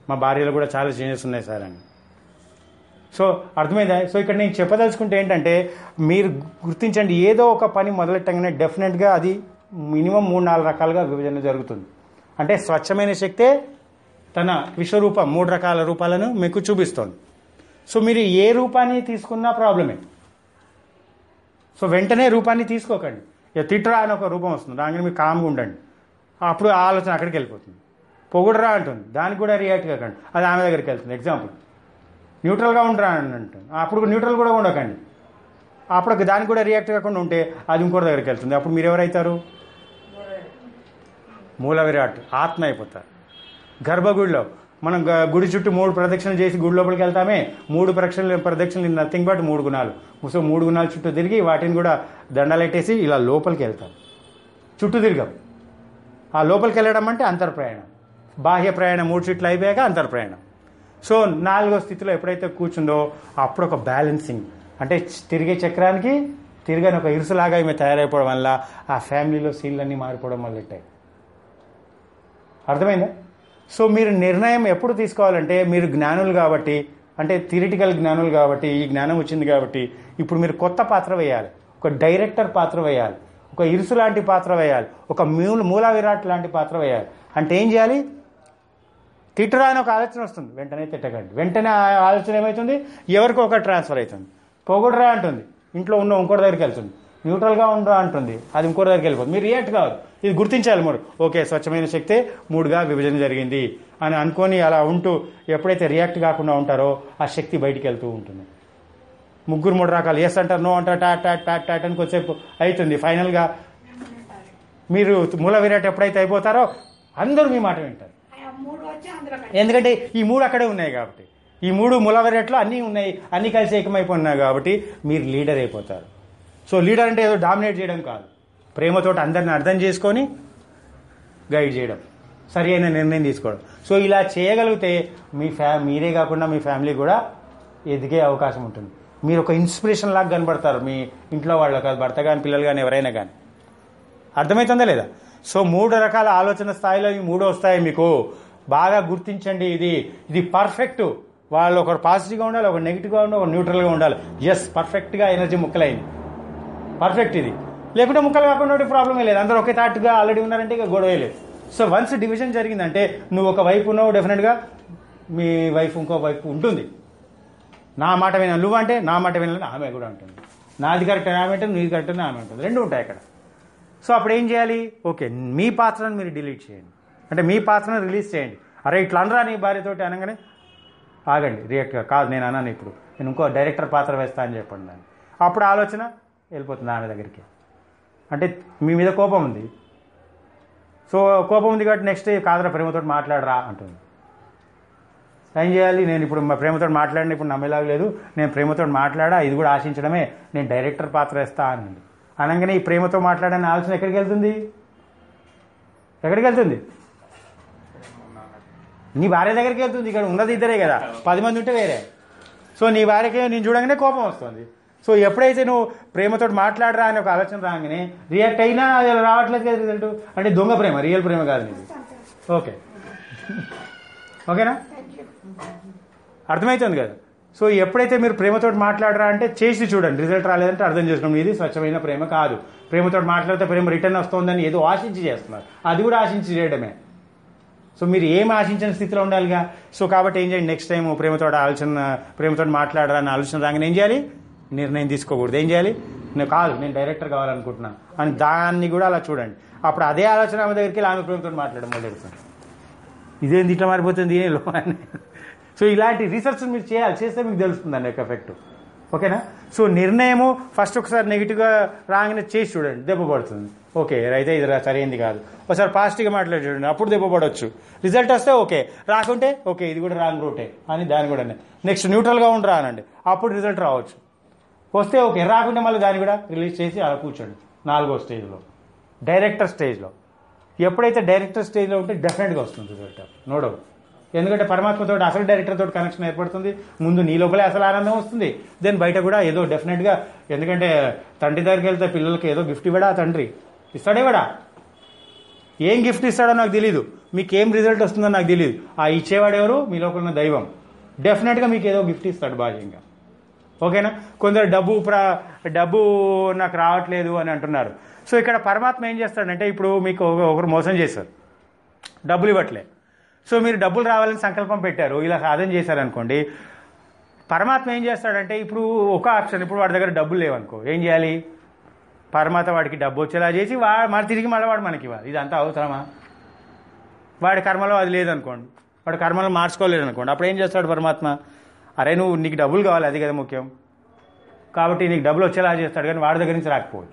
మా భార్యలో కూడా చాలా చేంజెస్ ఉన్నాయి సార్ అని సో అర్థమైందా సో ఇక్కడ నేను చెప్పదలుచుకుంటే ఏంటంటే మీరు గుర్తించండి ఏదో ఒక పని మొదలెట్టగానే డెఫినెట్గా అది మినిమం మూడు నాలుగు రకాలుగా విభజన జరుగుతుంది అంటే స్వచ్ఛమైన శక్తే తన విశ్వరూపం మూడు రకాల రూపాలను మీకు చూపిస్తోంది సో మీరు ఏ రూపాన్ని తీసుకున్నా ప్రాబ్లమే సో వెంటనే రూపాన్ని తీసుకోకండి ఇక తిట్టరా అని ఒక రూపం వస్తుంది దానికి మీరు కామ్గా ఉండండి అప్పుడు ఆ ఆలోచన అక్కడికి వెళ్ళిపోతుంది పొగుడరా అంటుంది దానికి కూడా రియాక్ట్ కాకండి అది ఆమె దగ్గరికి వెళ్తుంది ఎగ్జాంపుల్ న్యూట్రల్గా ఉండరా అని అంటుంది అప్పుడు న్యూట్రల్ కూడా ఉండకండి అప్పుడు దానికి కూడా రియాక్ట్ కాకుండా ఉంటే అది ఇంకోటి దగ్గరికి వెళ్తుంది అప్పుడు మీరు ఎవరైతారు మూల విరాట్ ఆత్మ అయిపోతారు గర్భగుడిలో మనం గ- గుడి చుట్టూ మూడు ప్రదక్షిణలు చేసి గుడి లోపలికి వెళ్తామే మూడు ప్రదక్షిణలు ప్రదక్షిణలు నథింగ్ బట్ మూడు గుణాలు సో మూడు గుణాల చుట్టూ తిరిగి వాటిని కూడా దండలెట్టేసి ఇలా లోపలికి వెళ్తాం చుట్టూ తిరిగాం ఆ లోపలికి వెళ్ళడం అంటే అంతర్ప్రయాణం బాహ్య ప్రయాణం మూడు చుట్లు అయిపోయాక అంతర్ప్రయాణం సో నాలుగో స్థితిలో ఎప్పుడైతే కూర్చుందో అప్పుడు ఒక బ్యాలెన్సింగ్ అంటే తిరిగే చక్రానికి తిరగని ఒక ఇరుసులాగా ఈమె తయారైపోవడం వల్ల ఆ ఫ్యామిలీలో సీన్లన్నీ మారిపోవడం మొదలెట్టాయి అర్థమైందా సో మీరు నిర్ణయం ఎప్పుడు తీసుకోవాలంటే మీరు జ్ఞానులు కాబట్టి అంటే థిరిటికల్ జ్ఞానులు కాబట్టి ఈ జ్ఞానం వచ్చింది కాబట్టి ఇప్పుడు మీరు కొత్త పాత్ర వేయాలి ఒక డైరెక్టర్ పాత్ర వేయాలి ఒక ఇరుసు లాంటి పాత్ర వేయాలి ఒక మూల మూల విరాట్ లాంటి పాత్ర వేయాలి అంటే ఏం చేయాలి తిట్టరా అని ఒక ఆలోచన వస్తుంది వెంటనే తిట్టకండి వెంటనే ఆ ఆలోచన ఏమవుతుంది ఎవరికో ఒక ట్రాన్స్ఫర్ అవుతుంది పొగడరా అంటుంది ఇంట్లో ఉన్న ఇంకోటి దగ్గరికి వెళ్తుంది న్యూట్రల్గా ఉండరా అంటుంది అది ఇంకోటి దగ్గరికి వెళ్ళిపోతుంది మీరు రియాక్ట్ కాదు ఇది గుర్తించాలి మీరు ఓకే స్వచ్ఛమైన శక్తే మూడుగా విభజన జరిగింది అని అనుకొని అలా ఉంటూ ఎప్పుడైతే రియాక్ట్ కాకుండా ఉంటారో ఆ శక్తి బయటికి వెళ్తూ ఉంటుంది ముగ్గురు మూడు రకాలు ఎస్ అంటారు నో అంటారు టాట్ టాట్ టాట్ టాట్ అని కొద్దిసేపు అవుతుంది ఫైనల్గా మీరు మూల విరాట్ ఎప్పుడైతే అయిపోతారో అందరూ మీ మాట వింటారు ఆ మూడు వచ్చి అందులో కలిసి. ఎందుకంటే ఈ మూడు అక్కడే ఉన్నాయి కాబట్టి ఈ మూడు ములవరేట్లో అన్నీ ఉన్నాయి అన్నీ కలిసి ఏకమైపోయినాయి కాబట్టి మీరు లీడర్ అయిపోతారు సో లీడర్ అంటే ఏదో డామినేట్ చేయడం కాదు ప్రేమతో అందరిని అర్థం చేసుకొని గైడ్ చేయడం సరి అయిన నిర్ణయం తీసుకోవడం సో ఇలా చేయగలిగితే మీ ఫ్యా మీరే కాకుండా మీ ఫ్యామిలీ కూడా ఎదిగే అవకాశం ఉంటుంది మీరు ఒక ఇన్స్పిరేషన్ లాగా కనబడతారు మీ ఇంట్లో వాళ్ళకి కాదు భర్త కానీ పిల్లలు కానీ ఎవరైనా కానీ అర్థమవుతుందా లేదా సో మూడు రకాల ఆలోచన స్థాయిలో ఈ మూడు వస్తాయి మీకు బాగా గుర్తించండి ఇది ఇది పర్ఫెక్ట్ వాళ్ళు ఒకరు పాజిటివ్గా ఉండాలి ఒక నెగిటివ్గా ఉండాలి ఒక న్యూట్రల్గా ఉండాలి ఎస్ పర్ఫెక్ట్గా ఎనర్జీ ముక్కలైంది పర్ఫెక్ట్ ఇది లేకుంటే ముక్కలు కాకుండా ఉంటే ప్రాబ్లమే లేదు అందరూ ఒకే థాట్గా ఆల్రెడీ ఉన్నారంటే ఇక గొడవే లేదు సో వన్స్ డివిజన్ జరిగిందంటే నువ్వు ఒక వైపు ఉన్నావు డెఫినెట్గా మీ వైఫ్ ఇంకో వైపు ఉంటుంది నా మాట విన నువ్వు అంటే నా మాట వినాలని ఆమె కూడా ఉంటుంది నాది కరెక్ట్ ఆమె అంటే నీది కరెక్ట్ అని ఆమె ఉంటుంది రెండు ఉంటాయి అక్కడ సో అప్పుడు ఏం చేయాలి ఓకే మీ పాత్రను మీరు డిలీట్ చేయండి అంటే మీ పాత్రను రిలీజ్ చేయండి అరే ఇట్లా అనరా నీ భార్యతోటి అనగానే ఆగండి రియాక్ట్గా కాదు నేను అన్నాను ఇప్పుడు నేను ఇంకో డైరెక్టర్ పాత్ర వేస్తా అని చెప్పండి దాన్ని అప్పుడు ఆలోచన వెళ్ళిపోతుంది ఆమె దగ్గరికి అంటే మీ మీద కోపం ఉంది సో కోపం ఉంది కాబట్టి నెక్స్ట్ కాదరా ప్రేమతో మాట్లాడరా అంటుంది ఏం చేయాలి నేను ఇప్పుడు మా ప్రేమతో మాట్లాడిన ఇప్పుడు నమ్మేలాగా లేదు నేను ప్రేమతో మాట్లాడా ఇది కూడా ఆశించడమే నేను డైరెక్టర్ పాత్ర వేస్తా అనండి అనగానే ఈ ప్రేమతో మాట్లాడని ఆలోచన ఎక్కడికి వెళ్తుంది ఎక్కడికి వెళ్తుంది నీ భార్య దగ్గరికి వెళ్తుంది ఇక్కడ ఉన్నది ఇద్దరే కదా పది మంది ఉంటే వేరే సో నీ భార్యకి నేను చూడగానే కోపం వస్తుంది సో ఎప్పుడైతే నువ్వు ప్రేమతో మాట్లాడరా అని ఒక ఆలోచన రాగానే రియాక్ట్ అయినా అది రావట్లేదు కదా రిజల్ట్ అంటే దొంగ ప్రేమ రియల్ ప్రేమ కాదు నీది ఓకే ఓకేనా అర్థమవుతుంది కదా సో ఎప్పుడైతే మీరు ప్రేమతో మాట్లాడరా అంటే చేసి చూడండి రిజల్ట్ రాలేదంటే అర్థం చేసుకోండి ఇది స్వచ్ఛమైన ప్రేమ కాదు ప్రేమతో మాట్లాడితే ప్రేమ రిటర్న్ వస్తుందని ఏదో ఆశించి చేస్తున్నారు అది కూడా ఆశించి చేయడమే సో మీరు ఏం ఆశించిన స్థితిలో ఉండాలిగా సో కాబట్టి ఏం చేయండి నెక్స్ట్ టైం ప్రేమతో ఆలోచన ప్రేమతో మాట్లాడరా అని ఆలోచన రాగానే ఏం చేయాలి నిర్ణయం తీసుకోకూడదు ఏం చేయాలి నేను కాదు నేను డైరెక్టర్ కావాలనుకుంటున్నాను అని దాన్ని కూడా అలా చూడండి అప్పుడు అదే ఆలోచన ఆమె దగ్గరికి వెళ్ళి ఆమె ప్రేమతో మాట్లాడడం మొదలెడుతుంది ఇదేంది ఇట్లా మారిపోతుంది ఏలో అని సో ఇలాంటి రీసెర్చ్ మీరు చేయాలి చేస్తే మీకు తెలుస్తుంది అండి యొక్క ఎఫెక్ట్ ఓకేనా సో నిర్ణయము ఫస్ట్ ఒకసారి నెగిటివ్గా రాగానే చేసి చూడండి దెబ్బ పడుతుంది ఓకే అయితే ఇది రా- సరైంది కాదు ఒకసారి పాజిటివ్గా మాట్లాడి చూడండి అప్పుడు దెబ్బ పడవచ్చు రిజల్ట్ వస్తే ఓకే రాకుంటే ఓకే ఇది కూడా రాంగ్ రూటే అని దాని కూడా నెక్స్ట్ న్యూట్రల్గా ఉండరా అనండి అప్పుడు రిజల్ట్ రావచ్చు వస్తే ఓకే రాకుంటే మళ్ళీ దాన్ని కూడా రిలీజ్ చేసి అలా కూర్చోండి నాలుగో స్టేజ్లో డైరెక్టర్ స్టేజ్లో ఎప్పుడైతే డైరెక్టర్ స్టేజ్లో ఉంటే డెఫినెట్గా వస్తుంది రిజల్ట్ నో డౌట్ ఎందుకంటే పరమాత్మతో అసలు డైరెక్టర్ తోటి కనెక్షన్ ఏర్పడుతుంది ముందు నీ లోపలే అసలు ఆనందం వస్తుంది దెన్ బయట కూడా ఏదో డెఫినెట్గా ఎందుకంటే తండ్రి దగ్గరికి వెళ్తే పిల్లలకి ఏదో గిఫ్ట్ ఇవ్వడా తండ్రి ఇస్తాడే ఇవ్వడా ఏం గిఫ్ట్ ఇస్తాడో నాకు తెలీదు మీకు ఏం రిజల్ట్ వస్తుందో నాకు తెలియదు ఆ ఇచ్చేవాడు ఎవరు మీ లోపల ఉన్న దైవం డెఫినెట్గా మీకు ఏదో గిఫ్ట్ ఇస్తాడు బాహ్యంగా ఓకేనా కొందరు డబ్బు ప్ర డబ్బు నాకు రావట్లేదు అని అంటున్నారు సో ఇక్కడ పరమాత్మ ఏం చేస్తాడంటే ఇప్పుడు మీకు ఒక- ఒకరు మోసం చేశారు డబ్బులు ఇవ్వట్లే సో మీరు డబ్బులు రావాలని సంకల్పం పెట్టారు ఇలా సాధన చేశారనుకోండి పరమాత్మ ఏం చేస్తాడంటే ఇప్పుడు ఒక ఆప్షన్ ఇప్పుడు వాడి దగ్గర డబ్బులు లేవనుకో ఏం చేయాలి పరమాత్మ వాడికి డబ్బు వచ్చేలా చేసి వా మరి తిరిగి మళ్ళీ వాడు మనకి ఇవ్వాలి ఇదంతా అవసరమా వాడి కర్మలో అది లేదనుకోండి వాడు కర్మలో మార్చుకోలేదు అనుకోండి అప్పుడు ఏం చేస్తాడు పరమాత్మ అరే నువ్వు నీకు డబ్బులు కావాలి అది కదా ముఖ్యం కాబట్టి నీకు డబ్బులు వచ్చేలా చేస్తాడు కానీ వాడి దగ్గర నుంచి రాకపోవచ్చు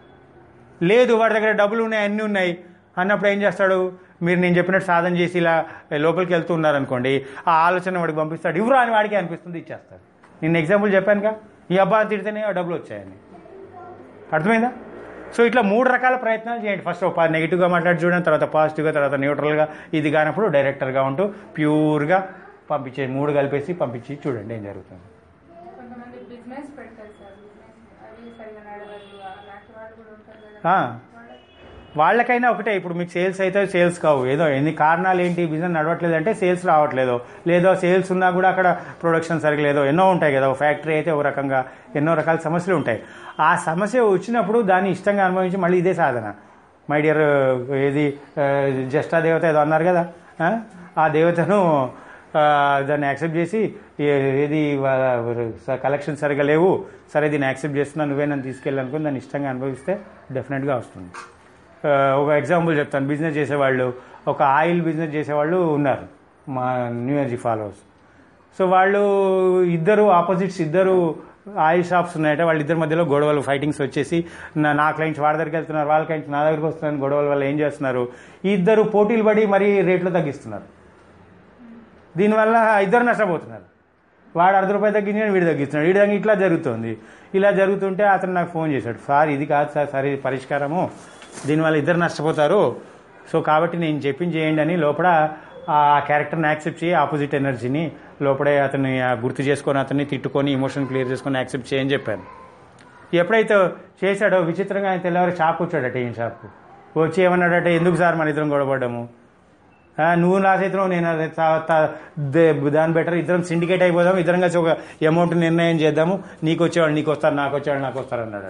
లేదు వాడి దగ్గర డబ్బులు ఉన్నాయి అన్నీ ఉన్నాయి అన్నప్పుడు ఏం చేస్తాడు మీరు నేను చెప్పినట్టు సాధన చేసి ఇలా లోపలికి వెళ్తూ ఉన్నారనుకోండి ఆ ఆలోచన వాడికి పంపిస్తాడు ఇవ్వరా అని వాడికి అనిపిస్తుంది ఇచ్చేస్తాడు నేను ఎగ్జాంపుల్ చెప్పానుగా ఈ అబ్బాయి తిడితేనే ఆ డబ్బులు వచ్చాయని అర్థమైందా సో ఇట్లా మూడు రకాల ప్రయత్నాలు చేయండి ఫస్ట్ ఒక నెగిటివ్గా మాట్లాడి చూడండి తర్వాత పాజిటివ్గా తర్వాత న్యూట్రల్గా ఇది కానప్పుడు డైరెక్టర్గా ఉంటూ ప్యూర్గా పంపించే మూడు కలిపేసి పంపించి చూడండి ఏం జరుగుతుంది కొంతమంది బిజినెస్ పెడతారు సార్ బిజినెస్ అవి సరిగా నడవదు అలాంటి వాళ్ళు కూడా ఉంటారు కదా ఆ. వాళ్ళకి వాళ్ళకైనా ఒకటే ఇప్పుడు మీకు సేల్స్ అయితే సేల్స్ కావు ఏదో ఎన్ని కారణాలు ఏంటి బిజినెస్ నడవట్లేదు అంటే సేల్స్ రావట్లేదు లేదో సేల్స్ ఉన్నా కూడా అక్కడ ప్రొడక్షన్ సరిగ్గా లేదో ఎన్నో ఉంటాయి కదా ఒక ఫ్యాక్టరీ అయితే ఒక రకంగా ఎన్నో రకాల సమస్యలు ఉంటాయి ఆ సమస్య వచ్చినప్పుడు దాన్ని ఇష్టంగా అనుభవించి మళ్ళీ ఇదే సాధన మై డియర్ ఏది జస్టా దేవత ఏదో అన్నారు కదా ఆ? ఆ దేవతను ఆ, దాన్ని యాక్సెప్ట్ చేసి ఏ- ఏది కలెక్షన్ సరిగా లేవు సరే దీన్ని యాక్సెప్ట్ చేస్తున్నా నువ్వే నన్ను తీసుకెళ్ళనుకుని దాన్ని ఇష్టంగా అనుభవిస్తే డెఫినెట్గా వస్తుంది ఆ, ఒక ఎగ్జాంపుల్ చెప్తాను బిజినెస్ చేసేవాళ్ళు ఒక ఆయిల్ బిజినెస్ చేసేవాళ్ళు ఉన్నారు మా న్యూ ఎనర్జీ ఫాలోవర్స్ సో వాళ్ళు ఇద్దరు ఆపోజిట్స్ ఇద్దరు ఆయిల్ షాప్స్ ఉన్నాయట వాళ్ళిద్దరి మధ్యలో గొడవలు ఫైటింగ్స్ వచ్చేసి నా నా క్లయింట్స్ వాళ్ళ దగ్గరికి వెళ్తున్నారు వాళ్ళ క్లయింట్స్ నా దగ్గరికి వస్తున్నారు గొడవల వల్ల ఏం చేస్తున్నారు ఈ ఇద్దరు పోటీలు పడి మరీ రేట్లు తగ్గిస్తున్నారు దీనివల్ల ఇద్దరు నష్టపోతున్నారు వాడు అర్ధ రూపాయి తగ్గించాడు వీడు తగ్గిస్తున్నాడు వీడి ఇట్లా జరుగుతుంది ఇలా జరుగుతుంటే అతను నాకు ఫోన్ చేశాడు సార్ ఇది కాదు సార్ సరే ఇది పరిష్కారము దీనివల్ల ఇద్దరు నష్టపోతారు సో కాబట్టి నేను చెప్పింది చేయండి అని లోపల ఆ క్యారెక్టర్ని యాక్సెప్ట్ చేయి ఆపోజిట్ ఎనర్జీని లోపలే అతన్ని ఆ, గుర్తు చేసుకొని అతన్ని తిట్టుకొని ఇమోషన్ క్లియర్ చేసుకొని యాక్సెప్ట్ చేయని చెప్పాను ఎప్పుడైతే చేశాడో విచిత్రంగా ఆయన తెల్లవారు షాప్ వచ్చాడట ఈయన షాప్కు వచ్చి ఏమన్నాడట ఎందుకు సార్ మన ఇద్దరం గొడవపడ్డాము ఆ, నువ్వు లాస్ అవుతున్నావు నేను అది తా- తా- దే- దాని బెటర్ ఇద్దరం సిండికేట్ అయిపోదాం ఇద్దరం కలిసి ఒక అమౌంట్ నిర్ణయం చేద్దాము నీకు వచ్చేవాళ్ళు నీకు వస్తారు నాకు వచ్చేవాళ్ళు నాకు వస్తారు అన్నాడు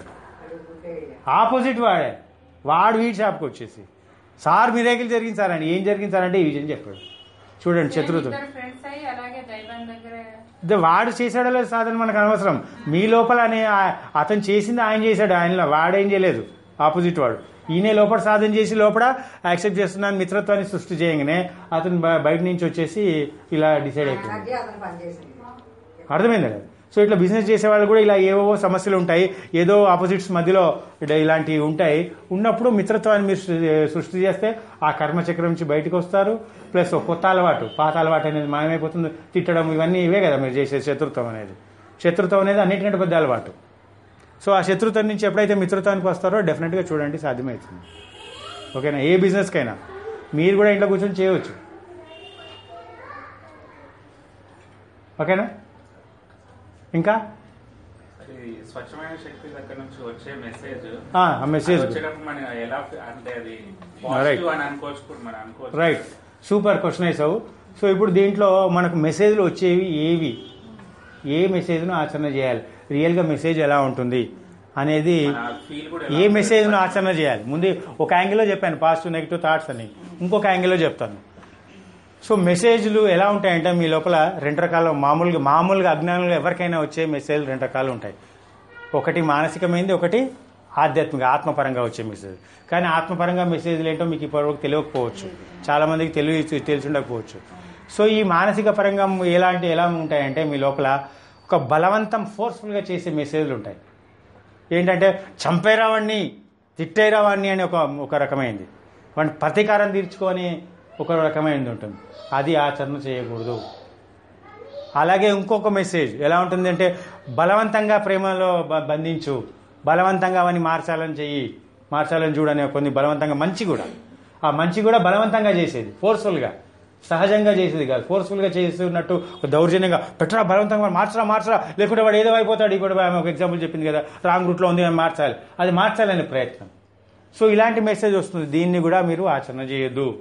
ఆపోజిట్ వాడే వాడు వీడి షాప్కి వచ్చేసి సార్ మిరేకిల్ జరిగింది సార్ అని ఏం జరిగింది సార్ అంటే ఈ విషయం చెప్పాడు చూడండి శత్రుత్వం ఇద్దరు ఫ్రెండ్స్ అయ్యి అలాగే దైవం దగ్గర ఇదే వాడు చేశాడో లేదు సాధన మనకు అనవసరం మీ లోపల అనే ఆ- అతను చేసింది ఆయన చేశాడు ఆయనలో వాడేం చేయలేదు ఆపోజిట్ వాడు ఈయనే లోపల సాధన చేసి లోపల యాక్సెప్ట్ చేస్తున్నాను మిత్రత్వాన్ని సృష్టి చేయగానే అతను బ- బయట నుంచి వచ్చేసి ఇలా డిసైడ్ అయిపోయింది ఎనర్జీ అతను పనిచేసింది అర్థమైంది కదా సో ఇట్లా బిజినెస్ చేసే వాళ్ళు కూడా ఇలా ఏవో సమస్యలు ఉంటాయి ఏదో ఆపోజిట్స్ మధ్యలో ఇడ- ఇలాంటివి ఉంటాయి ఉన్నప్పుడు మిత్రత్వాన్ని మీరు సృ- సృష్టి చేస్తే ఆ కర్మచక్రం నుంచి బయటకు వస్తారు ప్లస్ ఒక కొత్త అలవాటు పాత అలవాటు అనేది మాయమైపోతుంది తిట్టడం ఇవన్నీ ఇవే కదా మీరు చేసే శత్రుత్వం అనేది శత్రుత్వం అనేది అన్నిటికంటే పెద్ద అలవాటు సో ఆ శత్రుత్వం నుంచి ఎప్పుడైతే మిత్రత్వానికి వస్తారో డెఫినెట్గా చూడండి సాధ్యమవుతుంది ఓకేనా ఏ బిజినెస్కైనా మీరు కూడా ఇంట్లో కూర్చొని చేయవచ్చు ఓకేనా ఇంకా అది స్వచ్ఛమైన శక్తి దగ్గర నుంచి వచ్చే మెసేజ్ ఆ, ఆ మెసేజ్ వచ్చేటప్పుడు మనం ఎలా అంటే అది Right. పాజిటివ్ అని అనుకోవచ్చు కూడా మనం అనుకోవచ్చు రైట్ సూపర్ క్వశ్చన్ వేసావు సో ఇప్పుడు దీంట్లో మనకు మెసేజ్లు వచ్చేవి ఏవి ఏ మెసేజ్ను ఆచరణ చేయాలి రియల్గా మెసేజ్ ఎలా ఉంటుంది అనేది మన ఫీల్ కూడా ఏ మెసేజ్ను ఆచరణ చేయాలి ముందు ఒక యాంగిల్లో చెప్పాను పాజిటివ్ నెగిటివ్ థాట్స్ అని ఇంకొక యాంగిల్లో చెప్తాను సో మెసేజ్లు ఎలా ఉంటాయంటే మీ లోపల రెండు రకాల మామూలుగా మామూలుగా అజ్ఞానులుగా ఎవరికైనా వచ్చే మెసేజ్ రెండు రకాలు ఉంటాయి ఒకటి మానసికమైంది ఒకటి ఆధ్యాత్మిక ఆత్మపరంగా వచ్చే మెసేజ్ కానీ ఆత్మపరంగా మెసేజ్లు ఏంటో మీకు ఇప్పటివరకు తెలియకపోవచ్చు చాలా మందికి తెలియ తెలిసి ఉండకపోవచ్చు సో ఈ మానసిక పరంగా ఎలాంటి ఎలా ఉంటాయంటే మీ లోపల ఒక బలవంతం ఫోర్స్ఫుల్గా చేసే మెసేజ్లు ఉంటాయి ఏంటంటే చంపేరా వాడిని తిట్టేరా వాడిని అని ఒక ఒక రకమైంది వాడిని ప్రతీకారం తీర్చుకొని ఒక రకమైనది ఉంటుంది అది ఆచరణ చేయకూడదు అలాగే ఇంకొక మెసేజ్ ఎలా ఉంటుంది అంటే బలవంతంగా ప్రేమలో బ- బంధించు బలవంతంగా అవన్నీ మార్చాలని చెయ్యి మార్చాలని చూడని కొన్ని బలవంతంగా మంచి కూడా ఆ మంచి కూడా బలవంతంగా చేసేది ఫోర్స్ఫుల్గా సహజంగా చేసేది కాదు ఫోర్స్ఫుల్గా చేస్తున్నట్టు ఒక దౌర్జన్యంగా పెట్టరా బలవంతంగా మార్చరా మార్చరా లేకుంటే వాడు ఏదో అయిపోతాడు ఇప్పుడు ఆమె ఒక ఎగ్జాంపుల్ చెప్పింది కదా రాంగ్ రూట్లో ఉంది అని మార్చాలి అది మార్చాలనే ప్రయత్నం సో ఇలాంటి మెసేజ్ వస్తుంది దీన్ని కూడా మీరు ఆచరణ చేయొద్దు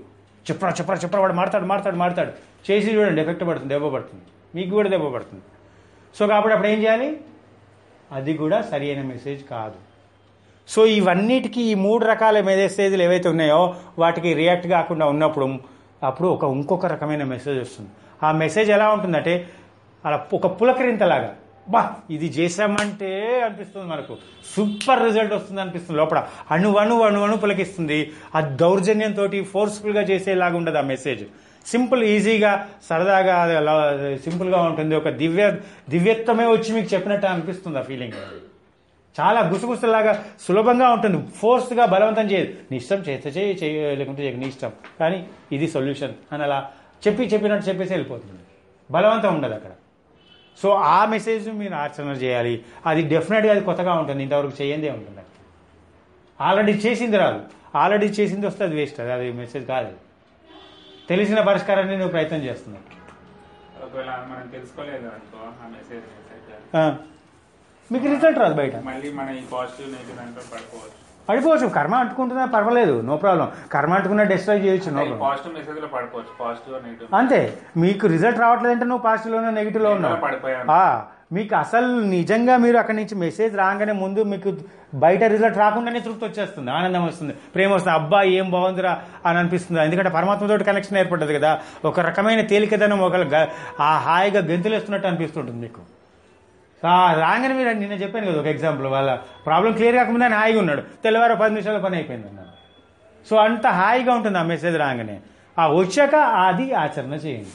చెప్పరా చెప్పరా చెప్పరా వాడు మాడతాడు మాడతాడు మాడతాడు చేసి చూడండి ఎఫెక్ట్ పడుతుంది దెబ్బ పడుతుంది మీకు కూడా దెబ్బ పడుతుంది సో కాబట్టి అప్పుడు ఏం చేయాలి అది కూడా సరి అయిన మెసేజ్ కాదు సో ఇవన్నిటికీ ఈ మూడు రకాల మెసేజ్లు ఏవైతే ఉన్నాయో వాటికి రియాక్ట్ కాకుండా ఉన్నప్పుడు అప్పుడు ఒక ఇంకొక రకమైన మెసేజ్ వస్తుంది ఆ మెసేజ్ ఎలా ఉంటుందంటే అలా ఒక పులకరింతలాగా బా ఇది చేసామంటే అనిపిస్తుంది మనకు సూపర్ రిజల్ట్ వస్తుంది అనిపిస్తుంది లోపల అణు అణు అణు అణు పులకిస్తుంది ఆ దౌర్జన్యంతో ఫోర్స్ఫుల్గా చేసేలాగా ఉండదు ఆ మెసేజ్ సింపుల్ ఈజీగా సరదాగా అది అలా సింపుల్గా ఉంటుంది ఒక దివ్య దివ్యత్వమే వచ్చి మీకు చెప్పినట్టు అనిపిస్తుంది ఆ ఫీలింగ్ చాలా గుసగుసలాగా సులభంగా ఉంటుంది ఫోర్స్గా బలవంతం చేయదు నీ ఇష్టం చేస్తే చేయి చేయ లేకుంటే చేయకు నీ ఇష్టం కానీ ఇది సొల్యూషన్ అని అలా చెప్పి చెప్పినట్టు చెప్పేసి వెళ్ళిపోతుంది బలవంతం ఉండదు అక్కడ సో ఆ మెసేజ్ మీరు ఆచరణ చేయాలి అది డెఫినెట్గా అది కొత్తగా ఉంటుంది ఇంతవరకు చేయందే ఉంటుంది అది. ఆల్రెడీ చేసింది రాదు ఆల్రెడీ చేసింది వస్తే అది వేస్ట్ అది అది మెసేజ్ కాదు అది. తెలిసిన పరిష్కారాన్ని నువ్వు ప్రయత్నం చేస్తున్నావు ఒకవేళ మనం తెలుసుకోలేదు అనుకో ఆ మెసేజ్ మెసేజ్ ఆ. మీకు రిజల్ట్ రాదు బయట మళ్ళీ మన ఈ పాజిటివ్ నెగిటివ్ దాంట్లో పడుకోవచ్చు పడిపోవచ్చు కర్మ అంటుకుంటున్నా పర్వాలేదు నో ప్రాబ్లం కర్మ అంటుకున్నా డిస్ట్రాయ్ చేయొచ్చు నో ప్రాబ్లం పాజిటివ్ మెసేజ్ లో పడుకోవచ్చు పాజిటివ్ నెగిటివ్ అంతే మీకు రిజల్ట్ రావట్లేదంటే నువ్వు పాజిటివ్లోనో నెగిటివ్లో ఉన్నావు పడిపోయాను. ఆ, మీకు అసలు నిజంగా మీరు అక్కడి నుంచి మెసేజ్ రాగానే ముందు మీకు బయట రిజల్ట్ రాకుండానే తృప్తి వచ్చేస్తుంది ఆనందం వస్తుంది ప్రేమ వస్తుంది అబ్బా ఏం బాగుందిరా అని అనిపిస్తుంది ఎందుకంటే పరమాత్మతో కనెక్షన్ ఏర్పడ్డది కదా ఒక రకమైన తేలికదనం ఒక గ- ఆ హాయిగా గెంతులేస్తున్నట్టు అనిపిస్తుంటుంది మీకు ఆ, రాగానే మీరు నిన్న చెప్పాను కదా ఒక ఎగ్జాంపుల్ వాళ్ళ ప్రాబ్లం క్లియర్ కాకముందే ఆయన హాయిగా ఉన్నాడు తెల్లవారు పది నిమిషాల పని అయిపోయింది అన్నాడు సో అంత హాయిగా ఉంటుంది ఆ మెసేజ్ రాగానే ఆ వచ్చాక అది ఆచరణ చేయండి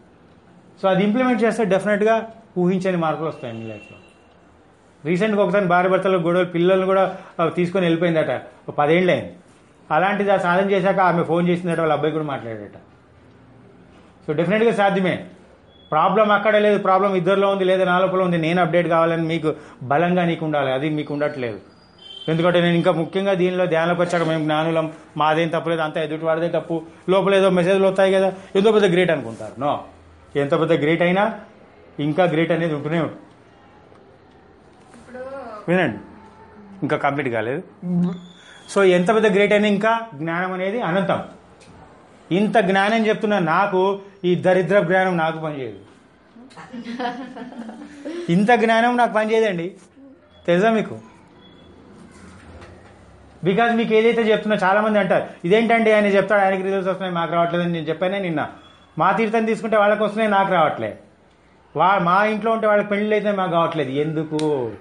సో అది ఇంప్లిమెంట్ చేస్తే డెఫినెట్గా ఊహించని మార్పులు వస్తాయి మీ లైఫ్లో రీసెంట్గా ఒకసారి భార్య భర్తలు గొడవలు పిల్లల్ని కూడా ఆ, తీసుకొని వెళ్ళిపోయిందట ఒక పదేళ్ళు అయింది అలాంటిది ఆ సాధన చేశాక ఆమె ఫోన్ చేసిందట వాళ్ళ అబ్బాయి కూడా మాట్లాడాడట సో డెఫినెట్గా సాధ్యమే ప్రాబ్లం అక్కడ లేదు ప్రాబ్లం ఇద్దరిలో ఉంది లేదా నా లోపల ఉంది నేను అప్డేట్ కావాలని మీకు బలంగా నీకు ఉండాలి అది మీకు ఉండట్లేదు ఎందుకంటే నేను ఇంకా ముఖ్యంగా దీనిలో ధ్యానంలోకి వచ్చాక మేము జ్ఞానులం మాదేం తప్పలేదు అంతా ఎదుటి వాడిదే తప్పు లోపల ఏదో మెసేజ్లు వస్తాయి కదా ఎంతో పెద్ద గ్రేట్ అనుకుంటారు నో ఎంత పెద్ద గ్రేట్ అయినా ఇంకా గ్రేట్ అనేది ఉంటూనే ఉంటుంది ఇప్పుడు వినండి ఇంకా కంప్లీట్ కాలేదు సో ఎంత పెద్ద గ్రేట్ అయినా ఇంకా జ్ఞానం అనేది అనంతం ఇంత జ్ఞానం చెప్తున్న నాకు ఈ దరిద్ర జ్ఞానం నాకు పనిచేయదు ఇంత జ్ఞానం నాకు పనిచేయదండి తెలుసా మీకు బికాజ్ మీకు ఏదైతే చెప్తున్నా చాలా మంది అంటారు ఇదేంటండి ఆయన చెప్తాడు ఆయనకి రిజల్ట్స్ వస్తున్నాయి మాకు రావట్లేదని నేను చెప్పానే నిన్న మా తీర్థం తీసుకుంటే వాళ్ళకి వస్తున్నాయి నాకు రావట్లే వా మా ఇంట్లో ఉంటే వాళ్ళకి పెళ్ళిళ్ళు అయితే మాకు కావట్లేదు ఎందుకు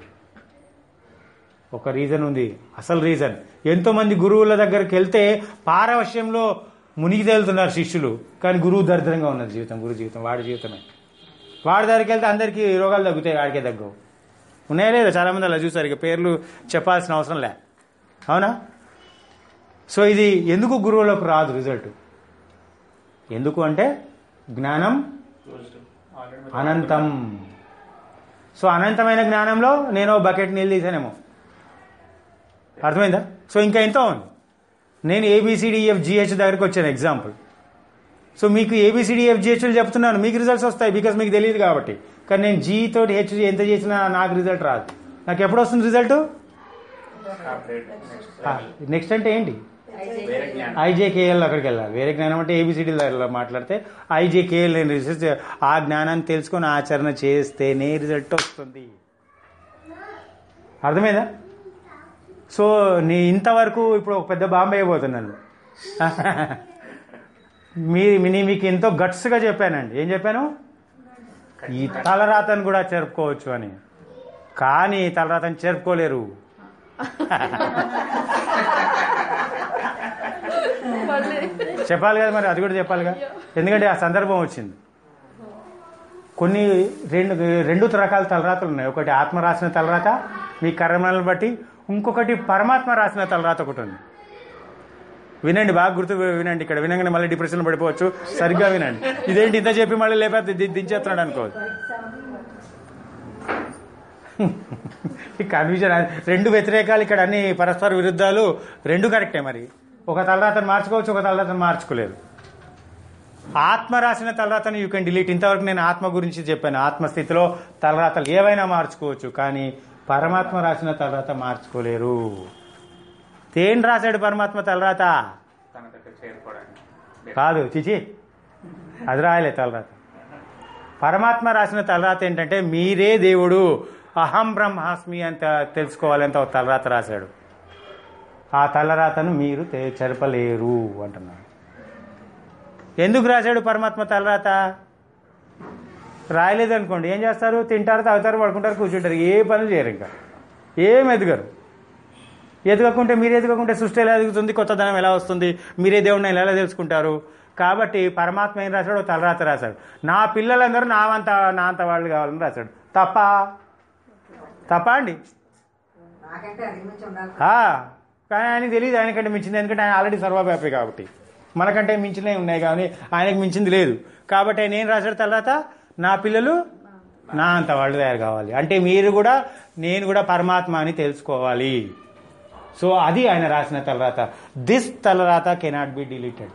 ఒక రీజన్ ఉంది అసలు రీజన్ ఎంతో మంది గురువుల దగ్గరికి వెళ్తే పారవశ్యంలో మునిగి తేలుతున్నారు శిష్యులు కానీ గురువు దరిద్రంగా ఉన్నది జీవితం గురు జీవితం వాడి జీవితమే వాడి దగ్గరికి వెళ్తే అందరికీ రోగాలు తగ్గుతాయి వాడికే తగ్గవు ఉన్నాయా లేదా చాలా మంది అలా చూసారు ఇక పేర్లు చెప్పాల్సిన అవసరం లే అవునా సో ఇది ఎందుకు గురువులకు రాదు రిజల్ట్ ఎందుకు అంటే జ్ఞానం ఆల్రెడీ అనంతం సో అనంతమైన జ్ఞానంలో నేను ఓ బకెట్ నీళ్ళు తీసానేమో అర్థమైందా సో ఇంకా ఎంతో ఉంది నేను ఏబిసిడిఎఫ్ జిహెచ్ దగ్గరికి వచ్చాను ఎగ్జాంపుల్ సో మీకు ఏబిసిడిఎఫ్ జిహెచ్లు చెప్తున్నాను మీకు రిజల్ట్స్ వస్తాయి బికాస్ మీకు తెలియదు కాబట్టి కానీ నేను జీ తోటి హెచ్ ఎంత చేసినా నాకు రిజల్ట్ రాదు నాకు ఎప్పుడు వస్తుంది రిజల్ట్ అప్డేట్ నెక్స్ట్ నెక్స్ట్ అంటే ఏంటి వేరే జ్ఞానం ఐజేకేఎల్ అక్కడికి వెళ్ళాలి వేరే జ్ఞానం అంటే ఏబిసిడి మాట్లాడితే ఐజేకేఎల్ నేను రీసెర్చ్ ఆ జ్ఞానాన్ని తెలుసుకొని ఆచరణ చేస్తేనే రిజల్ట్ వస్తుంది అర్థమైందా సో నీ ఇంతవరకు ఇప్పుడు ఒక పెద్ద బాంబే అయిపోతున్నాను మీ మీ- మీకు ఎంతో గట్స్గా చెప్పానండి ఏం చెప్పాను ఈ తలరాతను కూడా చెరుపుకోవచ్చు అని కానీ తలరాతను చెరుపుకోలేరు చెప్పాలి కదా మరి అది కూడా చెప్పాలిగా ఎందుకంటే ఆ సందర్భం వచ్చింది కొన్ని రెండు రెండు రకాల తలరాతలు ఉన్నాయి ఒకటి ఆత్మ రాసిన తలరాత మీ కర్మలను బట్టి ఇంకొకటి పరమాత్మ రాసిన తలరాత ఒకటి ఉంది వినండి బాగా గుర్తు వినండి ఇక్కడ వినంగానే మళ్ళీ డిప్రెషన్ పడిపోవచ్చు సరిగ్గా వినండి ఇదేంటి ఇంత చెప్పి మళ్ళీ లేకపోతే ది- దించేస్తున్నాడు అనుకోవచ్చు ఈ కన్ఫ్యూజన్ రెండు వ్యతిరేకాలు ఇక్కడ అన్ని పరస్పర విరుద్ధాలు రెండు కరెక్టే మరి ఒక తలరాతను మార్చుకోవచ్చు ఒక తలరాతను మార్చుకోలేదు ఆత్మ రాసిన తలరాతను యూ కెన్ డిలీట్ ఇంతవరకు నేను ఆత్మ గురించి చెప్పాను ఆత్మస్థితిలో తలరాతలు ఏవైనా మార్చుకోవచ్చు కానీ పరమాత్మ రాసిన తలరాత మార్చుకోలేరు తేన్ రాశాడు పరమాత్మ తలరాత తన దగ్గర చేరుకోవడానికి కాదు చిచి అది రాయలే తలరాత పరమాత్మ రాసిన తలరాత ఏంటంటే మీరే దేవుడు అహం బ్రహ్మాస్మి అంత తెలుసుకోవాలంత ఒక తలరాత రాశాడు ఆ తలరాతను మీరు తే- చెరపలేరు అంటున్నాడు ఎందుకు రాశాడు పరమాత్మ తలరాత రాయలేదు అనుకోండి ఏం చేస్తారు తింటారు తాగుతారు పడుకుంటారు కూర్చుంటారు ఏ పనులు చేయరు ఇంకా ఏం ఎదగరు ఎదగకుంటే మీరు ఎదగకుంటే సృష్టి ఎలా ఎదుగుతుంది కొత్తదనం ఎలా వస్తుంది మీరే దేవుడిని ఎలా తెలుసుకుంటారు కాబట్టి పరమాత్మ ఏం రాశాడు ఓ తలరాత రాశాడు నా పిల్లలందరూ నా అంత నా అంత వాళ్ళు కావాలని రాశాడు తప్ప తప్ప అండి నాకంటే అది మించి ఉండాలి ఆ, కానీ ఆయనకి తెలియదు ఆయనకంటే మించింది ఎందుకంటే ఆయన ఆల్రెడీ సర్వవ్యాపి కాబట్టి మనకంటే మించినవి ఉన్నాయి కానీ ఆయనకు మించింది లేదు కాబట్టి ఆయన ఏం రాశాడు తర్వాత నా పిల్లలు నా అంత వాళ్ళు తయారు కావాలి అంటే మీరు కూడా నేను కూడా పరమాత్మ అని తెలుసుకోవాలి సో అది ఆయన రాసిన తలరాత దిస్ తలరాత cannot be deleted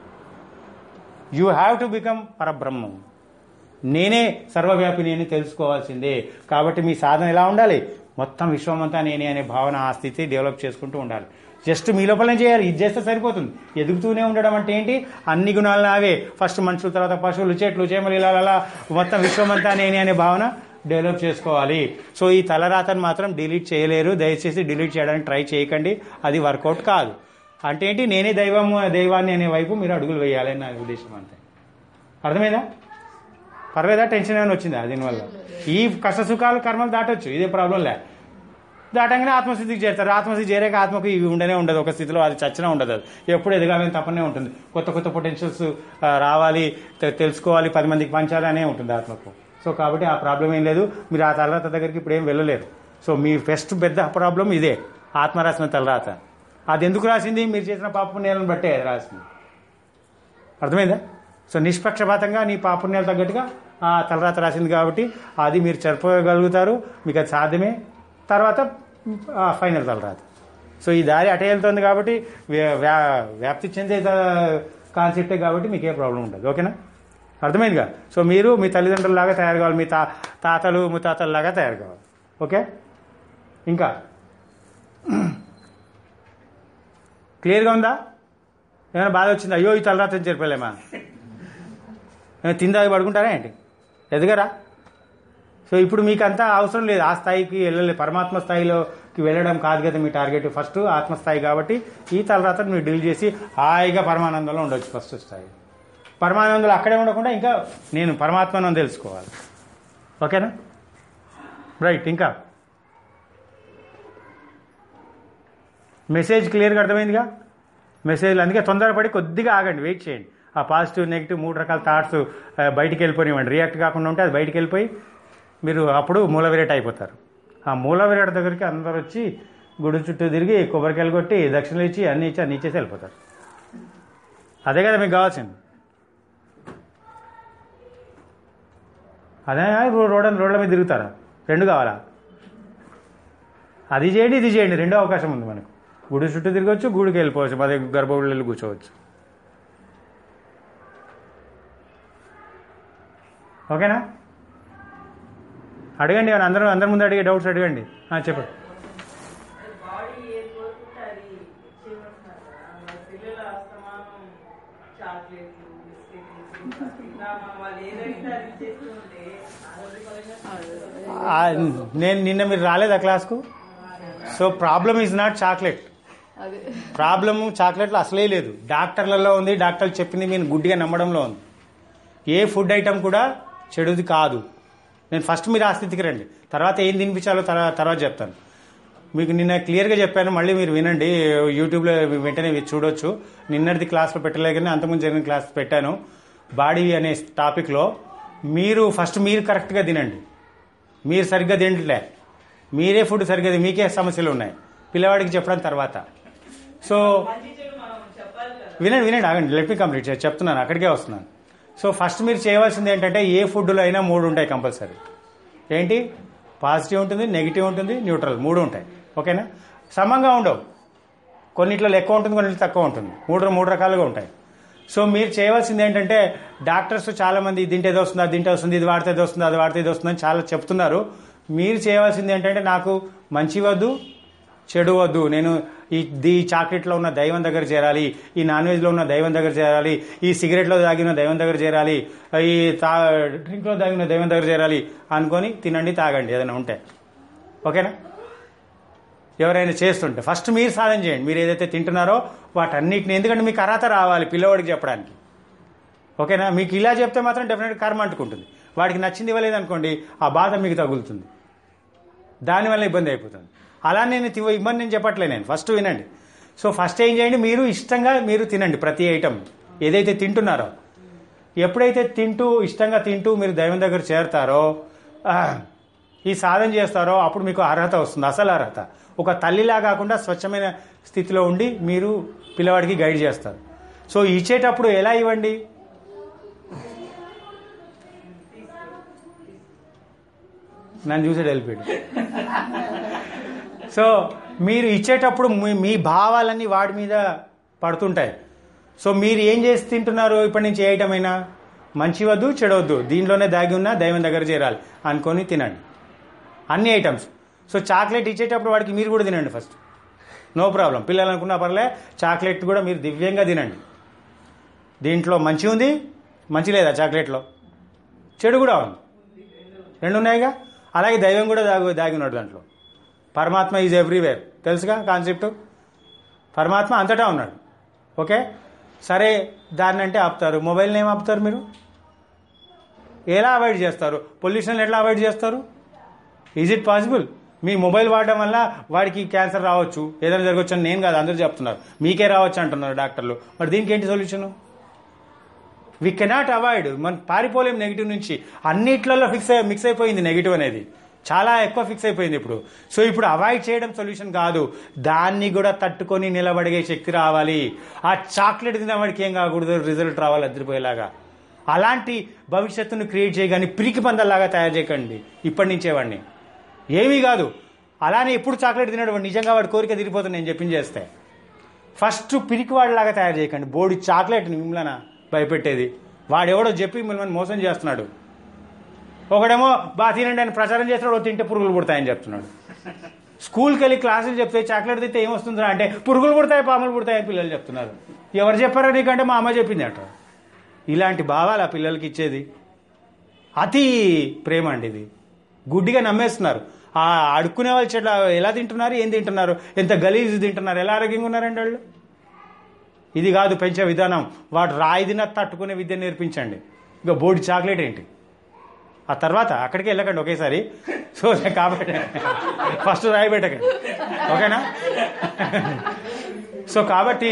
you have to become పరబ్రహ్మం నేనే సర్వవ్యాపిని అని తెలుసుకోవాల్సిందే కాబట్టి మీ సాధన ఎలా ఉండాలి మొత్తం విశ్వమంతా నేనే అనే భావన ఆ స్థితి డెవలప్ చేసుకుంటూ ఉండాలి జస్ట్ మీ లోపలనే చేయాలి ఇది చేస్తే సరిపోతుంది ఎదుగుతూనే ఉండడం అంటే ఏంటి అన్ని గుణాలు నావే ఫస్ట్ మనుషుల తర్వాత పశువులు చెట్లు చేమలు ఇలా అలా మొత్తం విశ్వమంతా నేనే అనే భావన డెవలప్ చేసుకోవాలి సో ఈ తలరాతను మాత్రం డిలీట్ చేయలేరు దయచేసి డిలీట్ చేయడానికి ట్రై చేయకండి అది వర్కౌట్ కాదు అంటే ఏంటి నేనే దైవము దైవాన్ని అనే వైపు మీరు అడుగులు వేయాలని నా ఉద్దేశం అంతే అర్థమైందా పర్లేదా టెన్షన్ ఏమైనా వచ్చిందా దీనివల్ల ఈ కష్ట సుఖాలు కర్మలు దాటొచ్చు ఇదే ప్రాబ్లం లే దాటంగానే ఆత్మస్థితికి చేరుతారు ఆత్మస్థితి చేరాక ఆత్మకు ఇవి ఉండనే ఉండదు ఒక స్థితిలో అది చచ్చినా ఉండదు అది ఎప్పుడు ఎదగాలని తప్పనే ఉంటుంది కొత్త కొత్త పొటెన్షియల్స్ రావాలి తె- తెలుసుకోవాలి పది మందికి పంచాలి అనే ఉంటుంది ఆత్మకు సో కాబట్టి ఆ ప్రాబ్లం ఏం లేదు మీరు ఆ తలరాత దగ్గరికి ఇప్పుడు ఏం వెళ్ళలేరు సో మీ ఫస్ట్ పెద్ద ప్రాబ్లం ఇదే ఆత్మ రాసిన తలరాత అది ఎందుకు రాసింది మీరు చేసిన పాప పుణ్యాలను బట్టే అది రాసింది అర్థమైందా సో నిష్పక్షపాతంగా నీ పాపుణ్యాలు తగ్గట్టుగా ఆ తలరాత రాసింది కాబట్టి అది మీరు చెరపగలుగుతారు మీకు అది సాధ్యమే తర్వాత ఆ ఫైనల్ తలరాత సో ఈ దారి అటే వెళ్తుంది కాబట్టి వ్యా- వ్యా- వ్యాప్తి చెందే కాన్సెప్టే కాబట్టి మీకు ఏ ప్రాబ్లం ఉండదు ఓకేనా అర్థమైందిగా సో మీరు మీ తల్లిదండ్రులలాగా తయారు కావాలి మీ తా తాతలు ముత్తాతల్లాగా తయారు కావాలి ఓకే ఇంకా క్లియర్గా ఉందా ఏమైనా బాధ వచ్చిందా అయ్యో ఈ తలరాత్రి చెప్పలేమా ఏమైనా తిందా పడుకుంటారా ఏంటి ఎదగరా సో ఇప్పుడు మీకు అంతా అవసరం లేదు ఆ స్థాయికి వెళ్ళలేదు పరమాత్మ స్థాయిలోకి వెళ్ళడం కాదు కదా మీ టార్గెట్ ఫస్ట్ ఆత్మస్థాయి కాబట్టి ఈ తలరాత్రి మీరు డీల్ చేసి హాయిగా పరమానందంలో ఉండొచ్చు ఫస్ట్ స్థాయి పరమానందంలో అక్కడే ఉండకుండా ఇంకా నేను పరమాత్మను తెలుసుకోవాలి ఓకేనా రైట్ ఇంకా మెసేజ్ క్లియర్గా అర్థమైందిగా మెసేజ్లు అందుకే తొందరపడి కొద్దిగా ఆగండి వెయిట్ చేయండి ఆ పాజిటివ్ నెగిటివ్ మూడు రకాల థాట్స్ బయటికి వెళ్ళిపోనివ్వండి రియాక్ట్ కాకుండా ఉంటే అది బయటికి వెళ్ళిపోయి మీరు అప్పుడు మూల విరేట్ అయిపోతారు ఆ మూల విరాట్ దగ్గరికి అందరు వచ్చి గుడి చుట్టూ తిరిగి కొబ్బరికాయలు కొట్టి దక్షిణలు ఇచ్చి అన్ని ఇచ్చి అన్ని ఇచ్చేసి వెళ్ళిపోతారు అదే కదా మీకు కావాల్సింది అదే ఇప్పుడు రోడ్ రోడ్ల మీద తిరుగుతారా రెండు కావాలా అది చేయండి ఇది చేయండి రెండో అవకాశం ఉంది మనకు గుడి చుట్టూ తిరగవచ్చు గుడికి వెళ్ళిపోవచ్చు మరి గర్భగుడిలో వెళ్ళి కూర్చోవచ్చు ఓకేనా అడగండి ఏమైనా అందరూ అందరి ముందు అడిగే డౌట్స్ అడగండి ఆ, చెప్పండి బాడీ ఏది కోరుకుంటే అది చేయమంటున్నారు కదా. మరి పిల్లల అస్తమానం చాక్లెట్లు బిస్కెట్లు ఇలా మనం వాళ్ళు ఏదైతే అది చేస్తూ ఉంటే ఆరోగ్యపరంగా ఆ, నేను నిన్న మీరు రాలేదా క్లాస్కు so problem is not chocolate problem చాక్లెట్లు అసలే లేదు డాక్టర్లలో ఉంది డాక్టర్లు చెప్పింది మీరు గుడ్డిగా నమ్మడంలో ఉంది ఏ ఫుడ్ ఐటమ్ కూడా చెడుది కాదు నేను ఫస్ట్ మీరు ఆ స్థితికి రండి తర్వాత ఏం తినిపించాలో తర్వా- తర్వాత చెప్తాను మీకు నిన్న క్లియర్గా చెప్పాను మళ్ళీ మీరు వినండి యూట్యూబ్లో వెంటనే మీరు చూడొచ్చు నిన్నటిది క్లాస్లో పెట్టలేదు కానీ అంతకుముందు జరిగిన క్లాస్ పెట్టాను బాడీ అనే టాపిక్లో మీరు ఫస్ట్ మీరు కరెక్ట్గా తినండి మీరు సరిగ్గా తింటలే మీరే ఫుడ్ సరిగ్గా తిని- మీకే సమస్యలు ఉన్నాయి పిల్లవాడికి చెప్పడం తర్వాత సో మంచి చెడు మనం చెప్పాలి కదా వినండి వినండి ఆగండి లెట్ మీ కంప్లీట్ చెప్తున్నాను అక్కడికే వస్తున్నాను సో ఫస్ట్ మీరు చేయవలసింది ఏంటంటే ఏ ఫుడ్లో అయినా మూడు ఉంటాయి కంపల్సరీ ఏంటి పాజిటివ్ ఉంటుంది నెగిటివ్ ఉంటుంది న్యూట్రల్ మూడు ఉంటాయి ఓకేనా సమంగా ఉండవు కొన్నిట్లో ఎక్కువ ఉంటుంది కొన్నిట్లో తక్కువ ఉంటుంది మూడు మూడు రకాలుగా ఉంటాయి సో మీరు చేయవలసింది ఏంటంటే డాక్టర్స్ చాలా మంది ఇది తింటే ఇది వస్తుంది అది తింటే వస్తుంది ఇది వాడితే ఇది వస్తుంది అది వాడితే ఇది వస్తుంది అని చాలా చెప్తున్నారు మీరు చేయవలసింది ఏంటంటే నాకు మంచి వద్దు చెడు వద్దు నేను ఈ ఈ చాక్లెట్లో ఉన్న దైవం దగ్గర చేరాలి ఈ నాన్ వెజ్లో ఉన్న దైవం దగ్గర చేరాలి ఈ సిగరెట్లో తాగిన దైవం దగ్గర చేరాలి ఈ తా డ్రింక్లో తాగిన దైవం దగ్గర చేరాలి అనుకొని తినండి తాగండి ఏదైనా ఉంటే ఓకేనా ఎవరైనా చేస్తుంటే ఫస్ట్ మీరు సాధన చేయండి మీరు ఏదైతే తింటున్నారో వాటన్నిటిని ఎందుకంటే మీకు అర్హత రావాలి పిల్లవాడికి చెప్పడానికి ఓకేనా మీకు ఇలా చెప్తే మాత్రం డెఫినెట్ కర్మ అంటుకుంటుంది వాడికి నచ్చింది ఇవ్వలేదు అనుకోండి ఆ బాధ మీకు తగులుతుంది దానివల్ల ఇబ్బంది అయిపోతుంది అలా నేను తివ ఇబ్బంది నేను చెప్పట్లే నేను ఫస్ట్ వినండి సో ఫస్ట్ ఏం చేయండి మీరు ఇష్టంగా మీరు తినండి ప్రతి ఐటమ్ ఏదైతే తింటున్నారో ఎప్పుడైతే తింటూ ఇష్టంగా తింటూ మీరు దైవం దగ్గర చేరతారో ఆ, ఈ సాధన చేస్తారో అప్పుడు మీకు అర్హత వస్తుంది అసలు అర్హత ఒక తల్లిలా కాకుండా స్వచ్ఛమైన స్థితిలో ఉండి మీరు పిల్లవాడికి గైడ్ చేస్తారు సో ఇచ్చేటప్పుడు ఎలా ఇవ్వండి నన్ను చూసాడు వెళ్ళిపోయాడు సో మీరు ఇచ్చేటప్పుడు మీ- మీ భావాలన్నీ వాడి మీద పడుతుంటాయి సో మీరు ఏం చేసి తింటున్నారు ఇప్పటి నుంచి ఏ ఐటమ్ అయినా మంచి వద్దు చెడవద్దు దీంట్లోనే దాగి ఉన్న దైవం దగ్గర చేరాలి అనుకొని తినండి అన్ని ఐటమ్స్ సో చాక్లెట్ ఇచ్చేటప్పుడు వాడికి మీరు కూడా తినండి ఫస్ట్ నో ప్రాబ్లం పిల్లలు అనుకున్నా పర్లే చాక్లెట్ కూడా మీరు దివ్యంగా తినండి దీంట్లో మంచి ఉంది మంచి లేదా చాక్లెట్లో చెడు కూడా ఉంది రెండు ఉన్నాయిగా అలాగే దైవం కూడా దాగి దాగి ఉన్నాడు దాంట్లో పరమాత్మ ఈజ్ ఎవ్రీవేర్ తెలుసుగా కాన్సెప్ట్ పరమాత్మ అంతటా ఉన్నాడు ఓకే సరే దాన్ని అంటే ఆపుతారు మొబైల్ని ఏం ఆపుతారు మీరు ఎలా అవాయిడ్ చేస్తారు పొల్యూషన్ ఎట్లా అవాయిడ్ చేస్తారు ఈజ్ ఇట్ పాసిబుల్ మీ మొబైల్ వాడడం వల్ల వాడికి క్యాన్సర్ రావచ్చు ఏదైనా జరగవచ్చు అని నేను కాదు అందరూ చెప్తున్నారు మీకే రావచ్చు అంటున్నారు డాక్టర్లు మరి దీనికి ఏంటి సొల్యూషను వి కెనాట్ అవాయిడ్ మనం పారిపోలేం నెగిటివ్ నుంచి అన్నిట్లలో ఫిక్స్ అయి మిక్స్ అయిపోయింది నెగిటివ్ అనేది చాలా ఎక్కువ ఫిక్స్ అయిపోయింది ఇప్పుడు సో ఇప్పుడు అవాయిడ్ చేయడం సొల్యూషన్ కాదు దాన్ని కూడా తట్టుకొని నిలబడిగే శక్తి రావాలి ఆ చాక్లెట్ తిన్న వాడికి ఏం కాకూడదు రిజల్ట్ రావాలి అదిరిపోయేలాగా అలాంటి భవిష్యత్తును క్రియేట్ చేయగాని పిరికి పందల్లాగా తయారు చేయకండి ఇప్పటి నుంచే వాడిని ఏమీ కాదు అలానే ఎప్పుడు చాక్లెట్ తినడు వాడు నిజంగా వాడి కోరిక తిరిగిపోతుంది నేను చెప్పింది చేస్తే ఫస్ట్ పిరికివాడిలాగా తయారు చేయకండి బోడి చాక్లెట్ మిమ్మల్ని భయపెట్టేది వాడెవడో చెప్పి మిమ్మల్ని మోసం చేస్తున్నాడు ఒకడేమో బా తినండి అని ప్రచారం చేస్తున్నాడు "ఓ తింటే పురుగులు పుడతాయని చెప్తున్నాడు స్కూల్కి వెళ్ళి క్లాసులు చెప్తే చాక్లెట్ తింటే ఏమొస్తుందిరా అంటే పురుగులు పుడతాయి పాములు పుడతాయని పిల్లలు చెప్తున్నారు ఎవరు చెప్పారో నీకంటే మా అమ్మ చెప్పింది అట ఇలాంటి భావాలు ఆ పిల్లలకి ఇచ్చేది అతి ప్రేమ అండి ఇది గుడ్డిగా నమ్మేస్తున్నారు ఆ అడుక్కునే వాళ్ళు చెట్ల ఎలా తింటున్నారు ఏం తింటున్నారు ఎంత గలీజు తింటున్నారు ఎలా ఆరోగ్యంగా ఉన్నారండి వాళ్ళు ఇది కాదు పెంచే విధానం వాడు రాయి తిన తట్టుకునే విద్య నేర్పించండి ఇక బోడి చాక్లెట్ ఏంటి ఆ తర్వాత అక్కడికి వెళ్ళకండి ఒకేసారి సో కాబట్టి ఫస్ట్ రాయి పెట్టకండి ఓకేనా సో కాబట్టి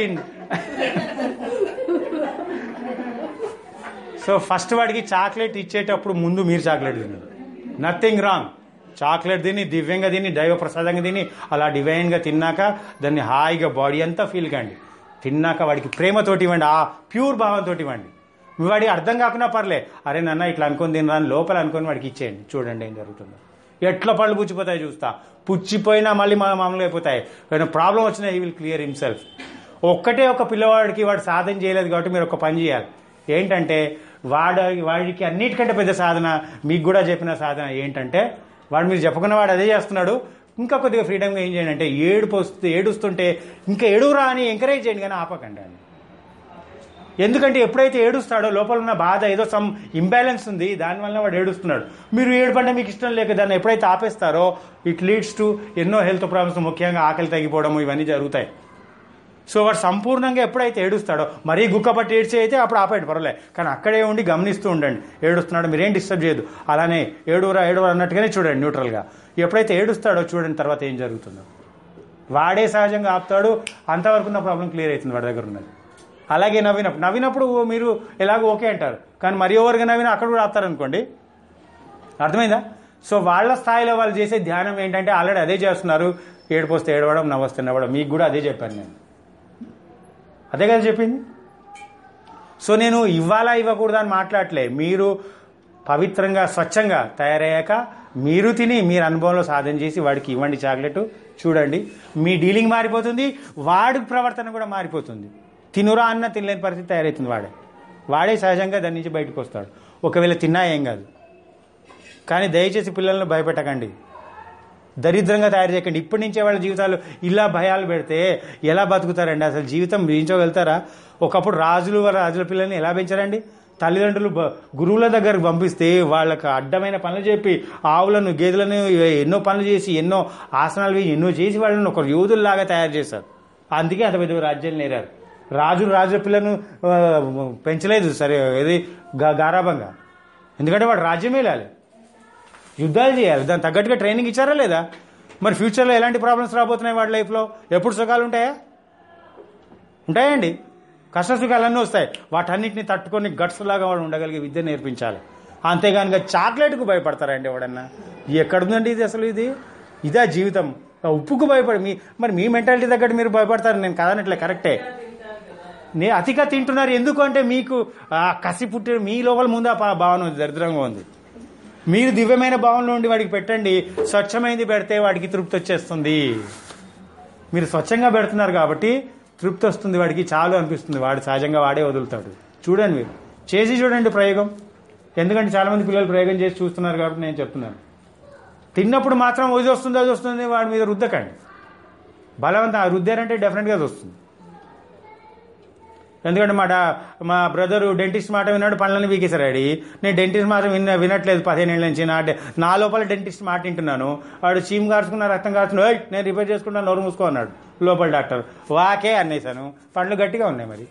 సో ఫస్ట్ వాడికి చాక్లెట్ ఇచ్చేటప్పుడు ముందు మీరు చాక్లెట్ తినండి నథింగ్ రాంగ్ చాక్లెట్ తిని దివ్యంగా తిని దైవ ప్రసాదంగా తిని అలా డివైన్గా తిన్నాక దాన్ని హాయిగా బాడీ అంతా ఫీల్ కండి తిన్నాక వాడికి ప్రేమతోటి ఇవ్వండి ఆ ప్యూర్ భావంతో ఇవ్వండి మీ వాడికి అర్థం కాకుండా పర్లే అరే నాన్న ఇట్లా అనుకొని తినరా అని లోపల అనుకొని వాడికి ఇచ్చేయండి చూడండి ఏం జరుగుతుందో ఎట్లా పళ్ళు పుచ్చిపోతాయి చూస్తా పుచ్చిపోయినా మళ్ళీ మా మామూలుగా అయిపోతాయి ఏదైనా ప్రాబ్లం వచ్చినా ఈ విల్ క్లియర్ హిమ్సెల్ఫ్ ఒక్కటే ఒక పిల్లవాడికి వాడు సాధన చేయలేదు కాబట్టి మీరు ఒక పని చేయాలి ఏంటంటే వాడు వాడికి అన్నిటికంటే పెద్ద సాధన మీకు కూడా చెప్పిన సాధన ఏంటంటే వాడు మీరు చెప్పకున్న వాడు అదే చేస్తున్నాడు ఇంకా కొద్దిగా ఫ్రీడమ్గా ఏం చేయండి అంటే ఏడుపు వస్తే ఏడుస్తుంటే ఇంకా ఏడురా అని ఎంకరేజ్ చేయండి కానీ ఆపకండి అని ఎందుకంటే ఎప్పుడైతే ఏడుస్తాడో లోపల ఉన్న బాధ ఏదో సమ్ ఇంబ్యాలెన్స్ ఉంది దానివల్ల వాడు ఏడుస్తున్నాడు మీరు ఏడుపంటే మీకు ఇష్టం లేక దాన్ని ఎప్పుడైతే ఆపేస్తారో ఇట్ లీడ్స్ టు ఎన్నో హెల్త్ ప్రాబ్లమ్స్ ముఖ్యంగా ఆకలి తగ్గిపోవడం ఇవన్నీ జరుగుతాయి సో వాడు సంపూర్ణంగా ఎప్పుడైతే ఏడుస్తాడో మరీ గుక్క పట్టి ఏడ్చి అయితే అప్పుడు ఆపేయండి పర్వాలే కానీ అక్కడే ఉండి గమనిస్తూ ఉండండి ఏడుస్తున్నాడు మీరేం డిస్టర్బ్ చేయదు అలానే ఏడురా ఏడురా అన్నట్టుగానే చూడండి న్యూట్రల్గా ఎప్పుడైతే ఏడుస్తాడో చూడండి తర్వాత ఏం జరుగుతుందో వాడే సహజంగా ఆపుతాడు అంతవరకు ఉన్న ప్రాబ్లం క్లియర్ అవుతుంది వాడి దగ్గర ఉన్నది అలాగే నవ్వినప్పుడు నవ్వినప్పుడు మీరు ఎలాగో ఓకే అంటారు కానీ మరి ఎవరుగా నవ్వినా అక్కడ కూడా ఆపుతారనుకోండి అర్థమైందా సో వాళ్ళ స్థాయిలో వాళ్ళు చేసే ధ్యానం ఏంటంటే ఆల్రెడీ అదే చేస్తున్నారు ఏడుపోస్తే ఏడవడం నవ్వస్తే నవ్వడం మీకు కూడా అదే చెప్పాను నేను అదే కదా చెప్పింది సో నేను ఇవ్వాలా ఇవ్వకూడదా అని మాట్లాడలే మీరు పవిత్రంగా స్వచ్ఛంగా తయారయ్యాక మీరు తిని మీరు అనుభవంలో సాధన చేసి వాడికి ఇవ్వండి చాక్లెట్ చూడండి మీ డీలింగ్ మారిపోతుంది వాడి ప్రవర్తన కూడా మారిపోతుంది తినురా అన్న తినలేని పరిస్థితి తయారవుతుంది వాడే వాడే సహజంగా దాని నుంచి బయటకు వస్తాడు ఒకవేళ తిన్నా ఏం కాదు కానీ దయచేసి పిల్లల్ని భయపెట్టకండి దరిద్రంగా తయారు చేయకండి ఇప్పటి నుంచే వాళ్ళ జీవితాలు ఇలా భయాలు పెడితే ఎలా బతుకుతారండి అసలు జీవితం జీవించగలుగుతారా ఒకప్పుడు రాజులు రాజుల పిల్లల్ని ఎలా పెంచారండి తల్లిదండ్రులు బ- గురువుల దగ్గరకు పంపిస్తే వాళ్ళకి అడ్డమైన పనులు చెప్పి ఆవులను గేదెలను ఎన్నో పనులు చేసి ఎన్నో ఆసనాలు వేసి ఎన్నో చేసి వాళ్ళని ఒక యోధుల్లాగా తయారు చేశారు అందుకే అంత పెద్ద రాజ్యాలు నేరారు రాజులు రాజుల పిల్లను ఆ, పెంచలేదు సరే ఇది గా- గారాబంగా ఎందుకంటే వాడు రాజ్యం వెళ్ళాలి యుద్ధాలు చేయాలి దానికి తగ్గట్టుగా ట్రైనింగ్ ఇచ్చారా లేదా మరి ఫ్యూచర్లో ఎలాంటి ప్రాబ్లమ్స్ రాబోతున్నాయి వాడి లైఫ్లో ఎప్పుడు సుఖాలు ఉంటాయా ఉంటాయండి కష్ట సుఖాలు అన్నీ వస్తాయి వాటన్నిటిని తట్టుకొని గట్స్ లాగా వాడు ఉండగలిగే విద్య నేర్పించాలి అంతేగాని చాక్లెట్కు భయపడతారండి ఎవడన్నా ఎక్కడుందండి ఇది అసలు ఇది ఇదా జీవితం ఆ ఉప్పుకు భయపడి మీ మరి మీ మెంటాలిటీ తగ్గట్టు మీరు భయపడతారు నేను కదనట్లే కరెక్టే నే అతిగా తింటున్నారు ఎందుకంటే మీకు ఆ కసి పుట్టి మీ లోపల ముందు ఆ పా- భావన ఉంది, దరిద్రంగా ఉంది మీరు దివ్యమైన భావనలో ఉండి వాడికి పెట్టండి స్వచ్ఛమైంది పెడితే వాడికి తృప్తి వచ్చేస్తుంది మీరు స్వచ్ఛంగా పెడుతున్నారు కాబట్టి తృప్తి వస్తుంది వాడికి చాలు అనిపిస్తుంది వాడు సహజంగా వాడే వదులుతాడు చూడండి మీరు చేసి చూడండి ప్రయోగం ఎందుకంటే చాలా మంది పిల్లలు ప్రయోగం చేసి చూస్తున్నారు కాబట్టి నేను చెప్తున్నాను తిన్నప్పుడు మాత్రం ఇది వస్తుంది అది వస్తుంది వాడి మీద రుద్దకండి బలవంతం ఆ రుద్దారంటే డెఫినెట్గా అది వస్తుంది ఎందుకంటే మా డా- మా బ్రదరు డెంటిస్ట్ మాట విన్నాడు పనులను వీకేశారు ఆడి నేను డెంటిస్ట్ మాట విన్న వినట్లేదు పదిహేను ఏళ్ళ నుంచి నా డె- నా లోపల డెంటిస్ట్ మాట వింటున్నాను వాడు చీమ్ కార్చుకున్న రక్తం కార్చుకున్నా "ఏయ్, నేను రిపేర్ చేసుకుంటాను నోరు మూసుకో అన్నాడు లోపల డాక్టర్ వాకే అనేసాను పండ్లు గట్టిగా ఉన్నాయి మరి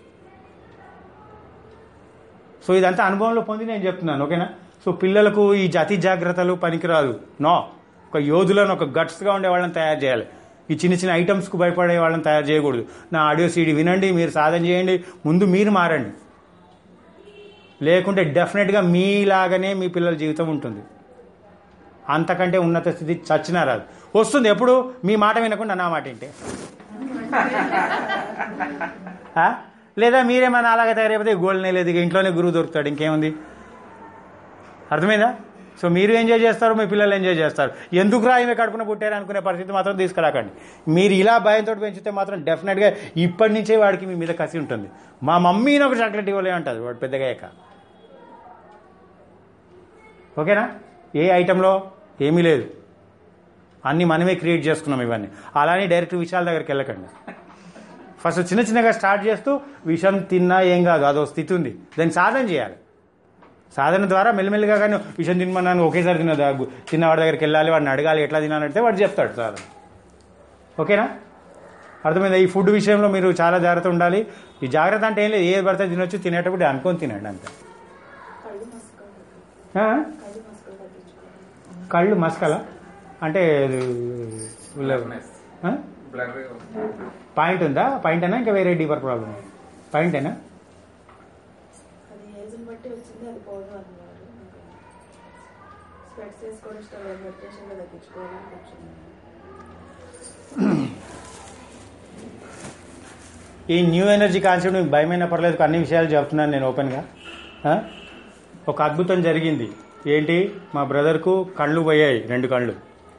సో ఇదంతా అనుభవంలో పొంది నేను చెప్తున్నాను ఓకేనా సో పిల్లలకు ఈ అతి జాగ్రత్తలు పనికిరాదు నో ఒక యోధులను ఒక గట్స్గా ఉండే వాళ్ళని తయారు చేయాలి ఈ చిన్న చిన్న ఐటమ్స్కు భయపడే వాళ్ళని తయారు చేయకూడదు నా ఆడియో సీడీ వినండి మీరు సాధన చేయండి ముందు మీరు మారండి లేకుంటే డెఫినెట్గా మీలాగానే మీ పిల్లల జీవితం ఉంటుంది అంతకంటే ఉన్నత స్థితి చచ్చినా రాదు వస్తుంది ఎప్పుడు మీ మాట వినకుండా నా మాట ఏంటి ఆ? లేదా మీరేమైనా అలాగే తయారైపోతే గోల్డ్ లేదు ఇక ఇంట్లోనే గురువు దొరుకుతాడు ఇంకేముంది అర్థమైందా సో మీరు ఎంజాయ్ చేస్తారు మీ పిల్లలు ఎంజాయ్ చేస్తారు ఎందుకు రా ఈమె కడుపున పుట్టారు అనుకునే పరిస్థితి మాత్రం తీసుకురాకండి మీరు ఇలా భయంతో పెంచితే మాత్రం డెఫినెట్గా ఇప్పటి నుంచే వాడికి మీ మీద కసి ఉంటుంది మా మమ్మీని ఒక చాక్లెట్ ఇవ్వలే అంటుంది వాడు పెద్దగా అయ్యాక ఓకేనా ఏ ఐటెంలో ఏమీ లేదు అన్నీ మనమే క్రియేట్ చేసుకున్నాం ఇవన్నీ అలానే డైరెక్ట్ విషయాల దగ్గరికి వెళ్ళకండి ఫస్ట్ చిన్న చిన్నగా స్టార్ట్ చేస్తూ విషం తిన్నా ఏం కాదు అదో స్థితి ఉంది దాన్ని సాధన చేయాలి సాధన ద్వారా మెల్లిమెల్లిగా కానీ విషం తినమన్నాను ఒకేసారి తినదా తిన్నవాడి దగ్గరికి వెళ్ళాలి వాడిని అడగాలి ఎట్లా తినాలంటే వాడు చెప్తాడు సాధన ఓకేనా అర్థమైందా ఈ ఫుడ్ విషయంలో మీరు చాలా జాగ్రత్త ఉండాలి ఈ జాగ్రత్త అంటే ఏం లేదు ఏది పడితే తినొచ్చు తినేటప్పుడు అనుకొని తినండి అంతే ఆ? కళ్ళు మస్కల అంటే ఇది ఉల్ల- ఆ? బ్లర్ పాయింట్ ఉందా పాయింట్ అయినా ఇంకా వేరే డీపర్ ప్రాబ్లం పాయింటేనా అది ఏజ్ని బట్టి వచ్చింది అది పోదు అన్నారు స్పెట్స్ వేసుకోవడం ఇష్టం లేదు మెడిటేషన్లో తగ్గించుకోవాలని కూర్చున్నాను ఈ న్యూ ఎనర్జీ కాన్సెప్ట్ మీకు భయమైనా పర్లేదు అన్ని విషయాలు చెప్తున్నాను నేను ఓపెన్గా ఆ? ఒక అద్భుతం జరిగింది ఏంటి మా బ్రదర్కు కళ్ళు పోయాయి రెండు కళ్ళు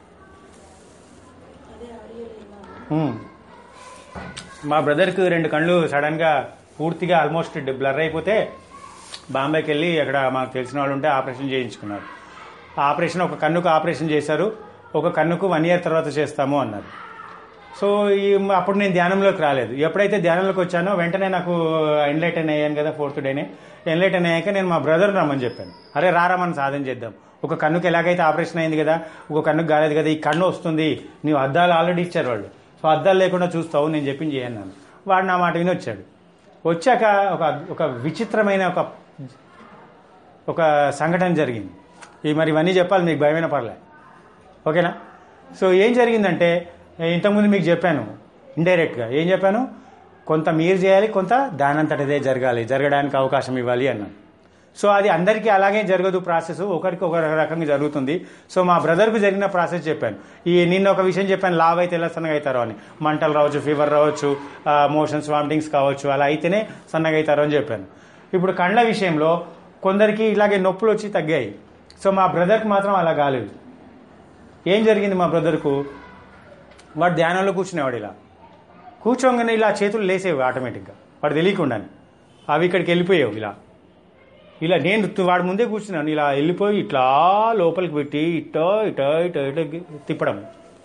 అదే ఆడియో విన్నాను ఉమ్. మా బ్రదర్కి రెండు కళ్ళు సడన్గా పూర్తిగా ఆల్మోస్ట్ బ్లర్ అయిపోతే బాంబేకి వెళ్ళి అక్కడ మాకు తెలిసిన వాళ్ళు ఉంటే ఆపరేషన్ చేయించుకున్నారు ఆ ఆపరేషన్ ఒక కన్నుకు ఆపరేషన్ చేశారు ఒక కన్నుకు వన్ ఇయర్ తర్వాత చేస్తాము అన్నారు సో ఈ అప్పుడు నేను ధ్యానంలోకి రాలేదు ఎప్పుడైతే ధ్యానంలోకి వచ్చానో వెంటనే నాకు ఎన్లైటన్ అయ్యాను కదా ఫోర్త్ డేనే ఎన్లైటన్ అయ్యాక నేను మా బ్రదర్ రమ్మని చెప్పాను అరే రారా మనం సాధన చేద్దాం ఒక కన్నుకి ఎలాగైతే ఆపరేషన్ అయింది కదా ఒక కన్నుకు కాలేదు కదా ఈ కన్ను వస్తుంది నీవు అద్దాలు ఆల్రెడీ ఇచ్చారు వాళ్ళు సో అద్దాలు లేకుండా చూస్తావు నేను చెప్పింది చేయన్నాను వాడు నా మాట విని వచ్చాడు వచ్చాక ఒక ఒక విచిత్రమైన ఒక ఒక సంఘటన జరిగింది ఈ మరి ఇవన్నీ చెప్పాలి మీకు భయమైన పర్లే ఓకేనా సో ఏం జరిగిందంటే ఇంతకుముందు మీకు చెప్పాను ఇండైరెక్ట్గా ఏం చెప్పాను కొంత మీరు చేయాలి కొంత దానంతటదే జరగాలి జరగడానికి అవకాశం ఇవ్వాలి అన్నాను సో అది అందరికీ అలాగే జరగదు ప్రాసెస్ ఒకరికి ఒక రకంగా జరుగుతుంది సో మా బ్రదర్కు జరిగిన ప్రాసెస్ చెప్పాను ఈ నిన్న ఒక విషయం చెప్పాను లావ్ అయితే ఎలా సన్నగా అవుతారో అని మంటలు రావచ్చు ఫీవర్ రావచ్చు మోషన్స్ వామిటింగ్స్ కావచ్చు అలా అయితేనే సన్నగా అవుతారో అని చెప్పాను ఇప్పుడు కళ్ళ విషయంలో కొందరికి ఇలాగే నొప్పులు వచ్చి తగ్గాయి సో మా బ్రదర్కి మాత్రం అలా కాలేదు ఏం జరిగింది మా బ్రదర్కు వాడు ధ్యానంలో కూర్చునేవాడు ఇలా కూర్చోగానే ఇలా చేతులు లేసేవి ఆటోమేటిక్గా వాడు తెలియకుండానే అవి ఇక్కడికి వెళ్ళిపోయావు ఇలా ఇలా నేను తు- వాడి ముందే కూర్చున్నాను ఇలా వెళ్ళిపోయి ఇట్లా లోపలికి పెట్టి ఇటో ఇటో ఇటో ఇటో తిప్పడం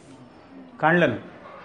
కళ్ళను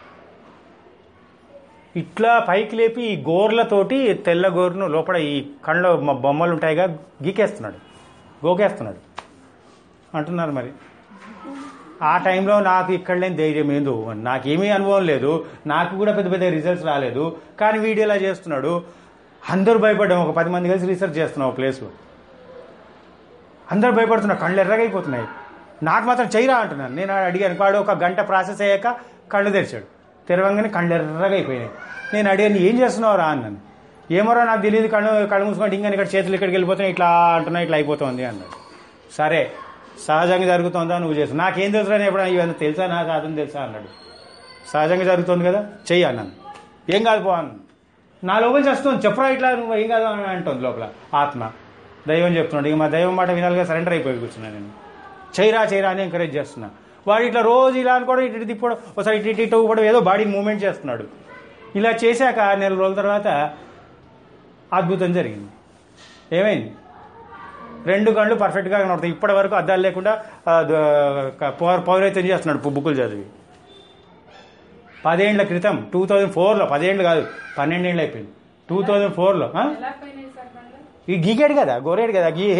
ఇట్లా పైకి లేపి ఈ గోర్లతోటి తెల్ల గోరును లోపల ఈ కళ్ళ మ- బొమ్మలు ఉంటాయిగా గీకేస్తున్నాడు గోకేస్తున్నాడు అంటున్నారు మరి ఆ టైంలో నాకు ఇక్కడ లేని ధైర్యం ఏందో నాకేమీ అనుభవం లేదు నాకు కూడా పెద్ద పెద్ద రిజల్ట్స్ రాలేదు కానీ వీడు ఇలా చేస్తున్నాడు అందరూ భయపడ్డాం ఒక పది మంది కలిసి రీసెర్చ్ చేస్తున్నాం ఒక ప్లేస్లో అందరూ భయపడుతున్నారు కళ్ళు ఎర్రగైపోతున్నాయి నాకు మాత్రం చేయరా అంటున్నాను నేను అడిగాను వాడు ఒక గంట ప్రాసెస్ అయ్యాక కళ్ళు తెరిచాడు తెరవంగానే కళ్ళు ఎర్రగా అయిపోయినాయి నేను అడిగాను ఏం చేస్తున్నావు రా అన్నాను ఏమోరా నాకు తెలియదు కళ్ళు కళ్ళు మూసుకుంటే ఇంకా ఇక్కడ చేతులు ఇక్కడికి వెళ్ళిపోతున్నాయి ఇట్లా అంటున్నా ఇట్లా అయిపోతుంది అన్నాడు సరే సహజంగా జరుగుతుందా నువ్వు చేస్తావు నాకేం తెలుసురా నేను ఎప్పుడైనా ఇవన్నీ తెలుసా నాకు అతను తెలుసా అన్నాడు సహజంగా జరుగుతుంది కదా చెయ్యి అన్నాను ఏం కాదు పో అన్నాను నా లోపల చేస్తుంది చెప్పరా ఇట్లా నువ్వు ఏం కాదు అని అంటుంది లోపల ఆత్మ దైవం చెప్తున్నాడు ఇక మా దైవం మాట వినాలిగా సరెండర్ అయిపోయి కూర్చున్నాను నేను చైరా చైరా అని ఎంకరేజ్ చేస్తున్నా వాడు ఇట్లా రోజు ఇలా అనుకోవడం ఇటు ఇటు తిప్పడం ఒకసారి ఇటు ఇటు ఇటు ఊపడం ఏదో బాడీ మూవ్మెంట్ చేస్తున్నాడు ఇలా చేశాక నెల రోజుల తర్వాత అద్భుతం జరిగింది ఏమైంది రెండు కళ్ళు పర్ఫెక్ట్గా కనబడతాయి ఇప్పటి వరకు అద్దాలు లేకుండా ఆ, ద- క- పౌర పౌరైత్యం చేస్తున్నాడు పు- బుక్కులు చదివి పదేండ్ల క్రితం టూ థౌజండ్ ఫోర్లో పదేండ్లు కాదు పన్నెండేళ్ళు అయిపోయింది టూ థౌజండ్ ఫోర్లో ఎలా పోయినాయి సార్ మళ్ళీ ఈ గీకాడు కదా గోరేడు కదా గీ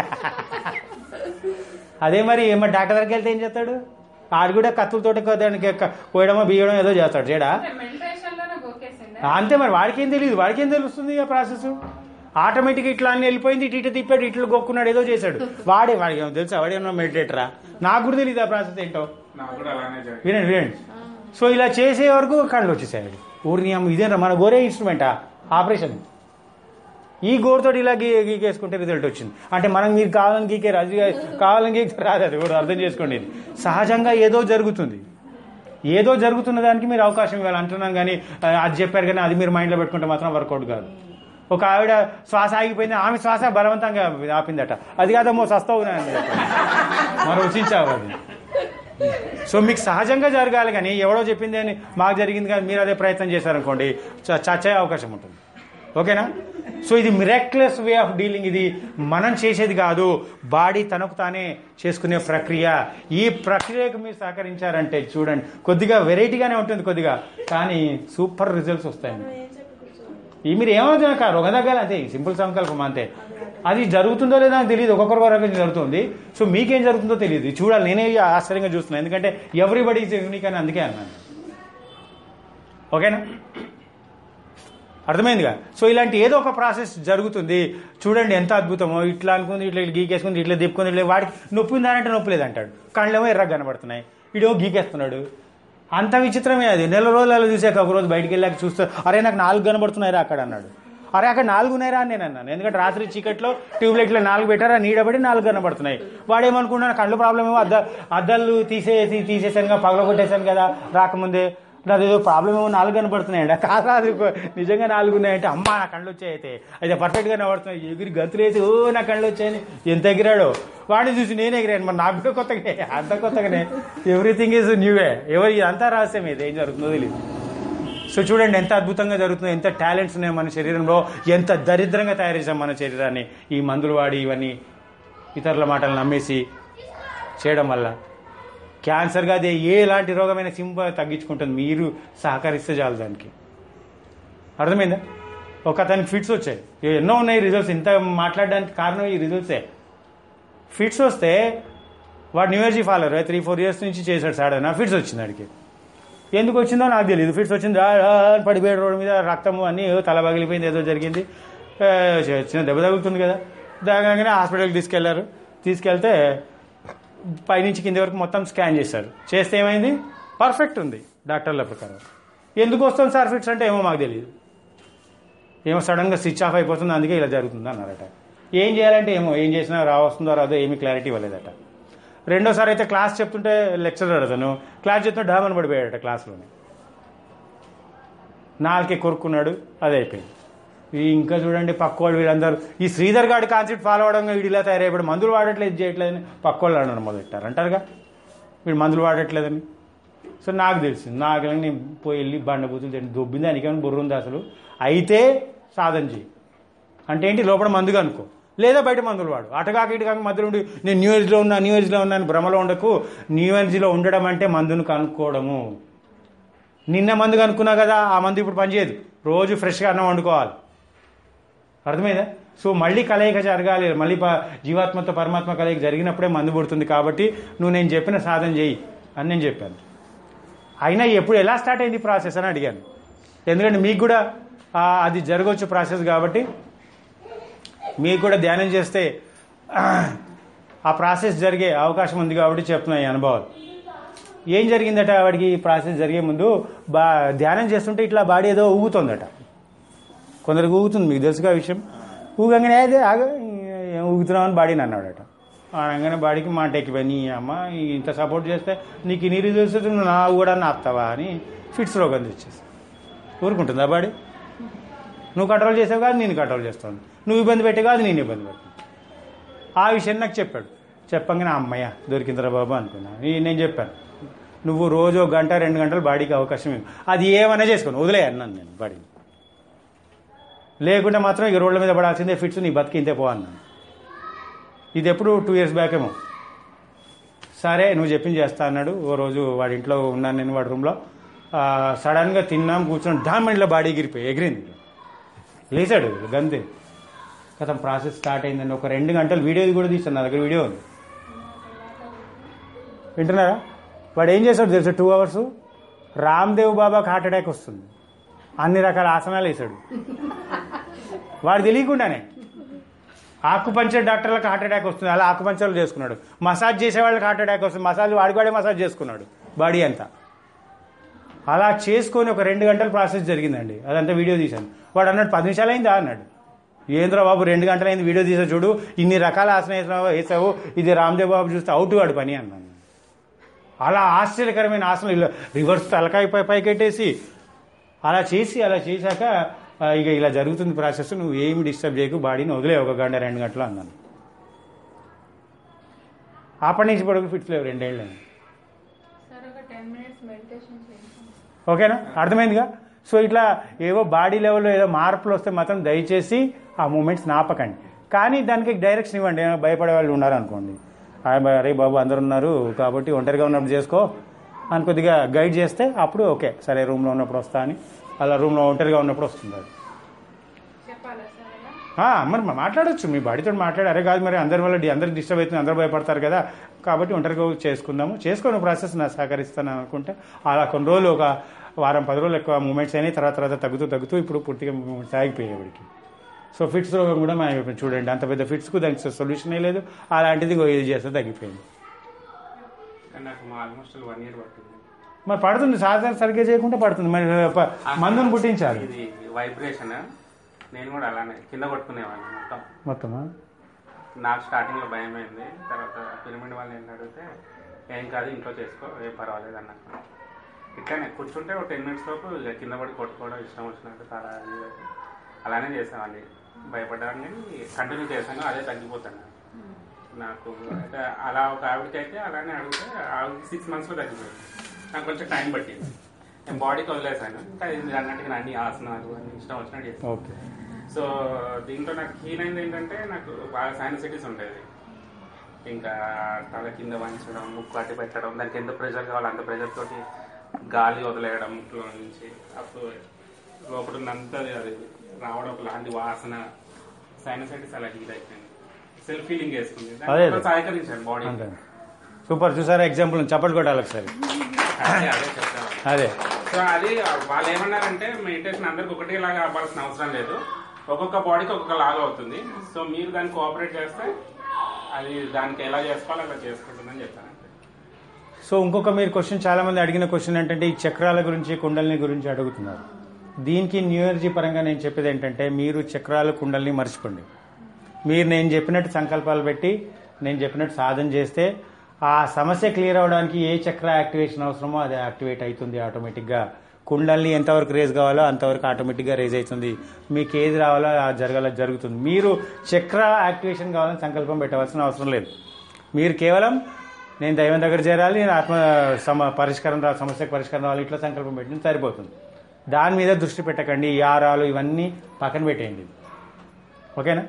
అదే మరి ఏమో డాక్టర్ దగ్గరికి వెళ్తే ఏం చేస్తాడు ఆడు కూడా కత్తులతోటి దానికి క- కోయడమో బీయడమో ఏదో చేస్తాడు చేయడా మెడిటేషన్ లోనే గోకేసిందా అంతే మరి వాడికి ఏం తెలియదు వాడికి ఏం తెలుస్తుంది ఆ ప్రాసెస్ ఆటోమేటిక్ ఇట్లా అన్ని వెళ్ళిపోయింది ఇటు ఇటు తిప్పాడు ఇట్లు గొక్కున్నాడు ఏదో చేశాడు వాడే వాడికి ఏమో తెలుసా వాడేమో మెడిటేటరా నాకు కూడా తెలియదు ఆ ప్రాసెస్ ఏంటో నాకు కూడా అలానే జరిగింది వినండి వినండి సో ఇలా చేసే వరకు కళ్ళు వచ్చేసాయి ఊరిని అమ్మ ఇదేనా మన గోరే ఇన్స్ట్రుమెంటా ఆపరేషన్ ఈ గోరుతోటి ఇలా గీ గీకేసుకుంటే రిజల్ట్ వచ్చింది అంటే మనం మీరు కావాలని గీకే రాజు కావాలని గీకే రాదు అది కూడా అర్థం చేసుకోండి ఇది సహజంగా ఏదో జరుగుతుంది ఏదో జరుగుతున్న దానికి మీరు అవకాశం ఇవ్వాలి అంటున్నాం కానీ ఆ, అది చెప్పారు కానీ అది మీరు మైండ్లో పెట్టుకుంటే మాత్రం వర్కౌట్ కాదు ఒక ఆవిడ శ్వాస ఆగిపోయింది ఆమె శ్వాస బలవంతంగా ఆపిందట అది కాదమ్మో సస్తావు అని చెప్పాను. మరి రుచించావు అది సో మీకు సహజంగా జరగాలి కానీ ఎవడో చెప్పింది అని మాకు జరిగింది కానీ మీరు అదే ప్రయత్నం చేశారనుకోండి చ- చచ్చే అవకాశం ఉంటుంది ఓకేనా సో ఇది మిరాక్యులస్ వే ఆఫ్ డీలింగ్ ఇది మనం చేసేది కాదు బాడీ తనకు తానే చేసుకునే ప్రక్రియ ఈ ప్రక్రియకు మీరు సహకరించారంటే చూడండి కొద్దిగా వెరైటీగానే ఉంటుంది కొద్దిగా కానీ సూపర్ రిజల్ట్స్ వస్తాయండి ఏం చెప్పి కూర్చోవాలి ఈ మీరు ఏమవుతున్నా కాదు ఒక దగ్గర అంతే సింపుల్ సంకల్పం అంతే అది జరుగుతుందో లేదో నాకు తెలియదు ఒక్కొక్కరు రకంగా జరుగుతుంది సో మీకేం జరుగుతుందో తెలియదు ఇది చూడాలి నేనే ఆశ్చర్యంగా చూస్తున్నాను ఎందుకంటే ఎవ్రీబడి ఈజ్ యూనిక్ అని అందుకే అన్నాను ఓకేనా అర్థమైందిగా సో ఇలాంటి ఏదో ఒక ప్రాసెస్ జరుగుతుంది చూడండి ఎంత అద్భుతమో ఇట్లా అనుకుంది ఇట్లా ఇట్లా గీకేసుకుంది ఇట్లా తిప్పుకుంది ఇట్లా వాడికి నొప్పి ఉందానంటే నొప్పి లేదు అంటాడు కళ్ళేమో ఎర్రగా కనబడుతున్నాయి ఇడో గీకేస్తున్నాడు అంత విచిత్రమే అది నెల రోజులు అలా చూసాక ఒక రోజు బయటికి వెళ్ళాక చూస్తే అరే నాకు నాలుగు కనబడుతున్నాయిరా అక్కడ అన్నాడు అరే అక్కడ నాలుగు ఉన్నాయిరా అని నేను అన్నాను ఎందుకంటే రాత్రి చీకట్లో ట్యూబ్ లైట్లో నాలుగు పెట్టారా నీడబడి నాలుగు కనబడుతున్నాయి వాడు ఏమనుకున్నాను కళ్ళు ప్రాబ్లం ఏమో అద్ద అద్దాలు తీసేసి తీసేసాను పగలగొట్టేశాను కదా రాకముందే నాది ఏదో ప్రాబ్లం ఏమో నాలుగు కనబడుతున్నాయండి కాదు అది నిజంగా నాలుగు ఉన్నాయంటే అమ్మ నా కళ్ళు వచ్చాయి అయితే అయితే పర్ఫెక్ట్గా కనబడుతున్నాయి ఎగిరి గంతులేసి ఓ నా కళ్ళు వచ్చాయని ఎంత ఎగిరాడో వాడిని చూసి నేను ఎగిరాను మరి నాకు కూడా కొత్తగానే అంత కొత్తగానే ఎవ్రీథింగ్ ఈజ్ న్యూవే ఎవరి అంతా రహస్యం ఇది ఏం జరుగుతుందో తెలియదు సో చూడండి ఎంత అద్భుతంగా జరుగుతుందో ఎంత టాలెంట్స్ ఉన్నాయి మన శరీరంలో ఎంత దరిద్రంగా తయారు చేసాం మన శరీరాన్ని ఈ మందులు వాడి ఇవన్నీ ఇతరుల మాటలు నమ్మేసి చేయడం వల్ల క్యాన్సర్ కాదు ఏ ఎలాంటి రోగమైన సింపుల్ తగ్గించుకుంటుంది మీరు సహకరిస్తే చాలు దానికి అర్థమైందా ఒక అతనికి ఫిట్స్ వచ్చాయి ఎన్నో ఉన్నాయి రిజల్ట్స్ ఇంత మాట్లాడడానికి కారణం ఈ రిజల్ట్సే ఫిట్స్ వస్తే వాడు new energy follower three four years నుంచి చేశాడు సాడన ఫిట్స్ వచ్చింది వాడికి ఎందుకు వచ్చిందో నాకు తెలియదు ఫిట్స్ వచ్చింది ఆ, ఆ అని పడిపోయాడు రోడ్డు మీద రక్తము అన్నీ ఏదో తల పగిలిపోయింది ఏదో జరిగింది ఆ, చిన్న దెబ్బ తగులుతుంది కదా దాగానే హాస్పిటల్కి తీసుకెళ్లారు తీసుకెళ్తే పైనుంచి కింది వరకు మొత్తం స్కాన్ చేశారు చేస్తే ఏమైంది పర్ఫెక్ట్ ఉంది డాక్టర్ల ప్రకారం ఎందుకు వస్తుంది సార్ ఫిట్స్ అంటే ఏమో మాకు తెలియదు ఏమో సడన్గా స్విచ్ ఆఫ్ అయిపోతుంది అందుకే ఇలా జరుగుతుంది అన్నారట ఏం చేయాలంటే ఏమో ఏం చేసినా రా వస్తుందో రాదో ఏమీ క్లారిటీ ఇవ్వలేదట రెండోసారి అయితే క్లాస్ చెప్తుంటే లెక్చరర్ అతను క్లాస్ చెప్తుంటే డామని పడిపోయాడట క్లాస్లోనే నాలుకే కొరుక్కున్నాడు అది అయిపోయింది ఈ ఇంకా చూడండి పక్కోళ్ళు వీళ్ళందరూ ఈ శ్రీధర్ గాడి కాన్సెప్ట్ ఫాలో అవడం వీడు ఇలా తయారైపోయాడు మందులు వాడట్లేదు ఇది చేయట్లేదని పక్కోళ్ళు అనడం మొదలెట్టారు అంటారుగా వీడు మందులు వాడట్లేదని సో నాకు తెలిసింది నాకు నేను పోయి వెళ్ళి బండ బూతులు తిండి దొబ్బింది దానికేమైనా బుర్ర ఉంది అసలు అయితే సాధన చేయి అంటే ఏంటి లోపల మందుగా అనుకో లేదా బయట మందులు వాడు అటగాక ఇటుగాక మధ్యలో ఉండి నేను న్యూ ఏజ్లో ఉన్నా న్యూ ఏజ్లో ఉన్నా అని భ్రమలో ఉండకు న్యూ ఏజ్లో ఉండడం అంటే మందును కనుక్కోవడము నిన్న మందు కనుక్కున్నా కదా ఆ మందు ఇప్పుడు పనిచేయదు రోజు ఫ్రెష్గా అన్నం వండుకోవాలి అర్థమైందా సో మళ్ళీ కలయిక జరగాలి మళ్ళీ ప- జీవాత్మతో పరమాత్మ కలయిక జరిగినప్పుడే మందు పుడుతుంది కాబట్టి నువ్వు నేను చెప్పిన సాధన చేయి అని నేను చెప్పాను అయినా ఎప్పుడు ఎలా స్టార్ట్ అయింది ప్రాసెస్ అని అడిగాను ఎందుకంటే మీకు కూడా ఆ, అది జరగవచ్చు ప్రాసెస్ కాబట్టి మీకు కూడా ధ్యానం చేస్తే ఆ ప్రాసెస్ జరిగే అవకాశం ఉంది కాబట్టి చెప్తున్నా ఈ అనుభవాలు ఏం జరిగిందట వాడికి ఈ ప్రాసెస్ జరిగే ముందు బా ధ్యానం చేస్తుంటే ఇట్లా బాడీ ఏదో ఊగుతుందట కొందరికి ఊగుతుంది మీకు తెలుసుగా ఆ విషయం ఊగంగానే అదే ఆగ ఏం ఊగుతున్నావు అని బాడీని అన్నాడట అనగానే బాడీకి మాట ఎక్కిపోయి నీ అమ్మ ఇంత సపోర్ట్ చేస్తే నీకు నీరు తెలుస్తుంది నువ్వు నా కూడా ఆపుతావా అని ఫిట్స్ రోగం తెచ్చేసి ఊరుకుంటుందా బాడీ నువ్వు కంట్రోల్ చేసావు కాదు నేను కంట్రోల్ చేస్తాను నువ్వు ఇబ్బంది పెట్టే కాదు నేను ఇబ్బంది పెడతాను ఆ విషయం నాకు చెప్పాడు చెప్పంగానే అమ్మయ్య దొరికిందిరా బాబు అనుకున్నా ఈ- నేను చెప్పాను నువ్వు రోజు ఒక గంట రెండు గంటలు బాడీకి అవకాశం ఇవ్వు అది ఏమైనా చేసుకోను వదిలే అన్నాను నేను బాడీని లేకుంటే మాత్రం ఇక రోడ్ల మీద పడాల్సిందే ఫిట్స్ నీ బతికి ఇంతే పో అన్నాను ఇది ఎప్పుడు టూ ఇయర్స్ బ్యాక్ ఏమో సరే నువ్వు చెప్పింది చేస్తా అన్నాడు ఓ రోజు వాడి ఇంట్లో ఉన్నాను నేను వాడి రూమ్లో సడన్గా తిన్నాం కూర్చొని డామండ్లో బాడీ ఎగిరిపోయి ఎగిరింది లేచాడు గంతే కథం ప్రాసెస్ స్టార్ట్ అయిందండి ఒక రెండు గంటలు వీడియో కూడా తీస్తాను నా దగ్గర వీడియో ఉంది వింటున్నారా వాడు ఏం చేశాడు తెలుసా టూ అవర్స్ రామ్దేవ్ బాబాకి హార్ట్ అటాక్ వస్తుంది అన్ని రకాల ఆసనాలు వేసాడు వాడు తెలియకుండానే ఆకుపంచర్ డాక్టర్లకు హార్ట్ అటాక్ వస్తుంది అలా ఆకుపంచర్లు చేసుకున్నాడు మసాజ్ చేసే వాళ్ళకి హార్ట్ అటాక్ వస్తుంది మసాజ్ వాడి వాడే మసాజ్ చేసుకున్నాడు బాడీ అంతా అలా చేసుకొని ఒక రెండు గంటల ప్రాసెస్ జరిగిందండి అదంతా వీడియో తీశాను వాడు అన్నాడు పది నిమిషాలు అయిందా అన్నాడు ఏంద్రా బాబు రెండు గంటలు అయింది వీడియో తీసా చూడు ఇన్ని రకాల ఆసనం వేసినావు వేసావు ఇది రామ్దేవ్ బాబు చూస్తే అవుట్ వాడు పని అన్నాను అలా ఆశ్చర్యకరమైన ఆసనం ఇలా రివర్స్ తలకాయ పై పైకెట్టేసి అలా చేసి అలా చేశాక ఆ, ఇక ఇలా జరుగుతుంది ప్రాసెస్ నువ్వు ఏమి డిస్టర్బ్ చేయకు బాడీని వదిలే ఒక గంట రెండు గంటలు అన్నాను అప్పటి నుంచి పడుకు ఫిట్స్ లేవు రెండేళ్ళు సార్ ఒక టెన్ మినిట్స్ మెడిటేషన్ చేయండి ఓకేనా అర్థమైందిగా సో ఇట్లా ఏవో బాడీ లెవెల్లో ఏదో మార్పులు వస్తే మాత్రం దయచేసి ఆ మూమెంట్స్ నాపకండి కానీ దానికి డైరెక్షన్ ఇవ్వండి ఏమైనా భయపడే వాళ్ళు ఉన్నారు అనుకోండి "ఆ, అరే బాబు అందరు ఉన్నారు కాబట్టి ఒంటరిగా ఉన్నప్పుడు చేసుకో అని కొద్దిగా గైడ్ చేస్తే అప్పుడు ఓకే సరే రూమ్లో ఉన్నప్పుడు వస్తా అని అలా రూమ్లో ఒంటరిగా ఉన్నప్పుడు వస్తుంది అది చెప్పాలా సార్ అలా ఆ, మరి మా- మాట్లాడొచ్చు మీ బాడీతో మాట్లాడి అరే కాదు మరి అందరి వల్ల డి- అందరికి డిస్టర్బ్ అవుతుంది అందరూ భయపడతారు కదా కాబట్టి ఒంటరిగా చేసుకుందాము చేసుకున్న ప్రాసెస్ నా సహకరిస్తాను అనుకుంటే అలా కొన్ని రోజులు ఒక వారం పది రోజులు ఎక్కువ మూమెంట్స్ అయినాయి తర్వాత తర్వాత తగ్గుతూ తగ్గుతూ ఇప్పుడు పూర్తిగా మూమెంట్స్ ఆగిపోయాయి వాడికి సో ఫిట్స్ రోగం కూడా మా ఇప్పుడు చూడండి అంత పెద్ద ఫిట్స్కు దానికి సొల్యూషనే లేదు అలాంటిది ఇంకో ఇది చేస్తే తగ్గిపోయింది కానీ నాకు ఆల్మోస్ట్ వన్ ఇయర్ పట్టింది మరి పడుతుంది సాధారణ సరిగ్గా చేయకుంటే పడుతుంది మరి ప- మందును పుట్టించాలి ఇది వైబ్రేషన్ నేను కూడా అలానే కింద కొట్టుకునేవాడిని మొత్తం మొత్తమా నాకు స్టార్టింగ్ లో భయం అయింది తర్వాత పిరమిడ్ వాళ్ళు ఏంటి అడిగితే ఏం కాదు ఇంట్లో చేసుకో ఏం పర్వాలేదు అన్నట్టు ఇట్లానే కూర్చుంటే ఒక టెన్ మినిట్స్ లోపు ఇక కింద పడి కొట్టుకోవడం ఇష్టం వచ్చినట్టు చాలా ఇది అది. అలానే చేసేవాడిని భయపడ్డాను కానీ కంటిన్యూ చేశాను అదే తగ్గిపోతాను నాకు అయితే అలా ఒక ఆవిడకి అయితే అలానే అడిగితే ఆవిడకి సిక్స్ మంత్స్లో తగ్గిపోయింది నాకు కొంచెం టైం పట్టింది నేను బాడీకి వదిలేసాను ఇంకా ఇది మీరు అన్నట్టుగా అన్ని ఆసనాలు అన్ని ఇష్టం వచ్చినట్టు చేస్తాను ఓకే సో దీంట్లో నాకు కీన్ అయింది ఏంటంటే నాకు బాగా సైనసిటీస్ ఉండేది ఇంకా తల కింద వంచడం ముక్కు అట్టి పెట్టడం దానికి ఎంత ప్రెషర్ కావాలో అంత ప్రెషర్ తోటి గాలి వదిలేయడం ముక్కులో నుంచి అప్పుడు లోపల ఉన్నంత అది రావడం ఒకలాంటి వాసన సైనసైటిస్ అలా హీట్ అయిపోయింది సెల్ఫ్ ఫీలింగ్ వేసుకుంది అదే. దాంట్లో సహకరించాను బాడీ అంతే సూపర్ చూసారా ఎగ్జాంపుల్ చప్పట్లు కొట్టాలి ఒకసారి అదే అదే చెప్తాను అదే సో అది వాళ్ళు ఏమన్నారంటే మెడిటేషన్ అందరికి ఒకటేలాగా అవ్వాల్సిన అవసరం లేదు ఒక్కొక్క బాడీకి ఒక్కొక్క లాగా అవుతుంది సో మీరు దాన్ని కోఆపరేట్ చేస్తే అది దానికి ఎలా చేసుకోవాలో అలా చేసుకుంటుందని చెప్పాను అంతే. సో ఇంకొక మీరు క్వశ్చన్ చాలా మంది అడిగిన క్వశ్చన్ ఏంటంటే ఈ చక్రాల గురించి కుండలిని గురించి అడుగుతున్నారు దీనికి న్యూ ఎనర్జీ పరంగా నేను చెప్పేది ఏంటంటే మీరు చక్రాలు కుండల్ని మర్చిపోండి మీరు నేను చెప్పినట్టు సంకల్పాలు పెట్టి నేను చెప్పినట్టు సాధన చేస్తే ఆ సమస్య క్లియర్ అవడానికి ఏ చక్ర యాక్టివేషన్ అవసరమో అది యాక్టివేట్ అవుతుంది ఆటోమేటిక్గా కుండల్ని ఎంతవరకు రేజ్ కావాలో అంతవరకు ఆటోమేటిక్గా రేజ్ అవుతుంది మీకు ఏది రావాలో ఆ జరగాల జరుగుతుంది మీరు చక్ర యాక్టివేషన్ కావాలని సంకల్పం పెట్టవలసిన అవసరం లేదు మీరు కేవలం నేను దైవం దగ్గర చేరాలి నేను ఆత్మ సమ పరిష్కారం రా సమస్యకు పరిష్కారం రావాలి ఇట్లా సంకల్పం పెట్టిన సరిపోతుంది దాని మీద దృష్టి పెట్టకండి ఈ ఆరాలు ఇవన్నీ పక్కన పెట్టేయండి ఓకేనా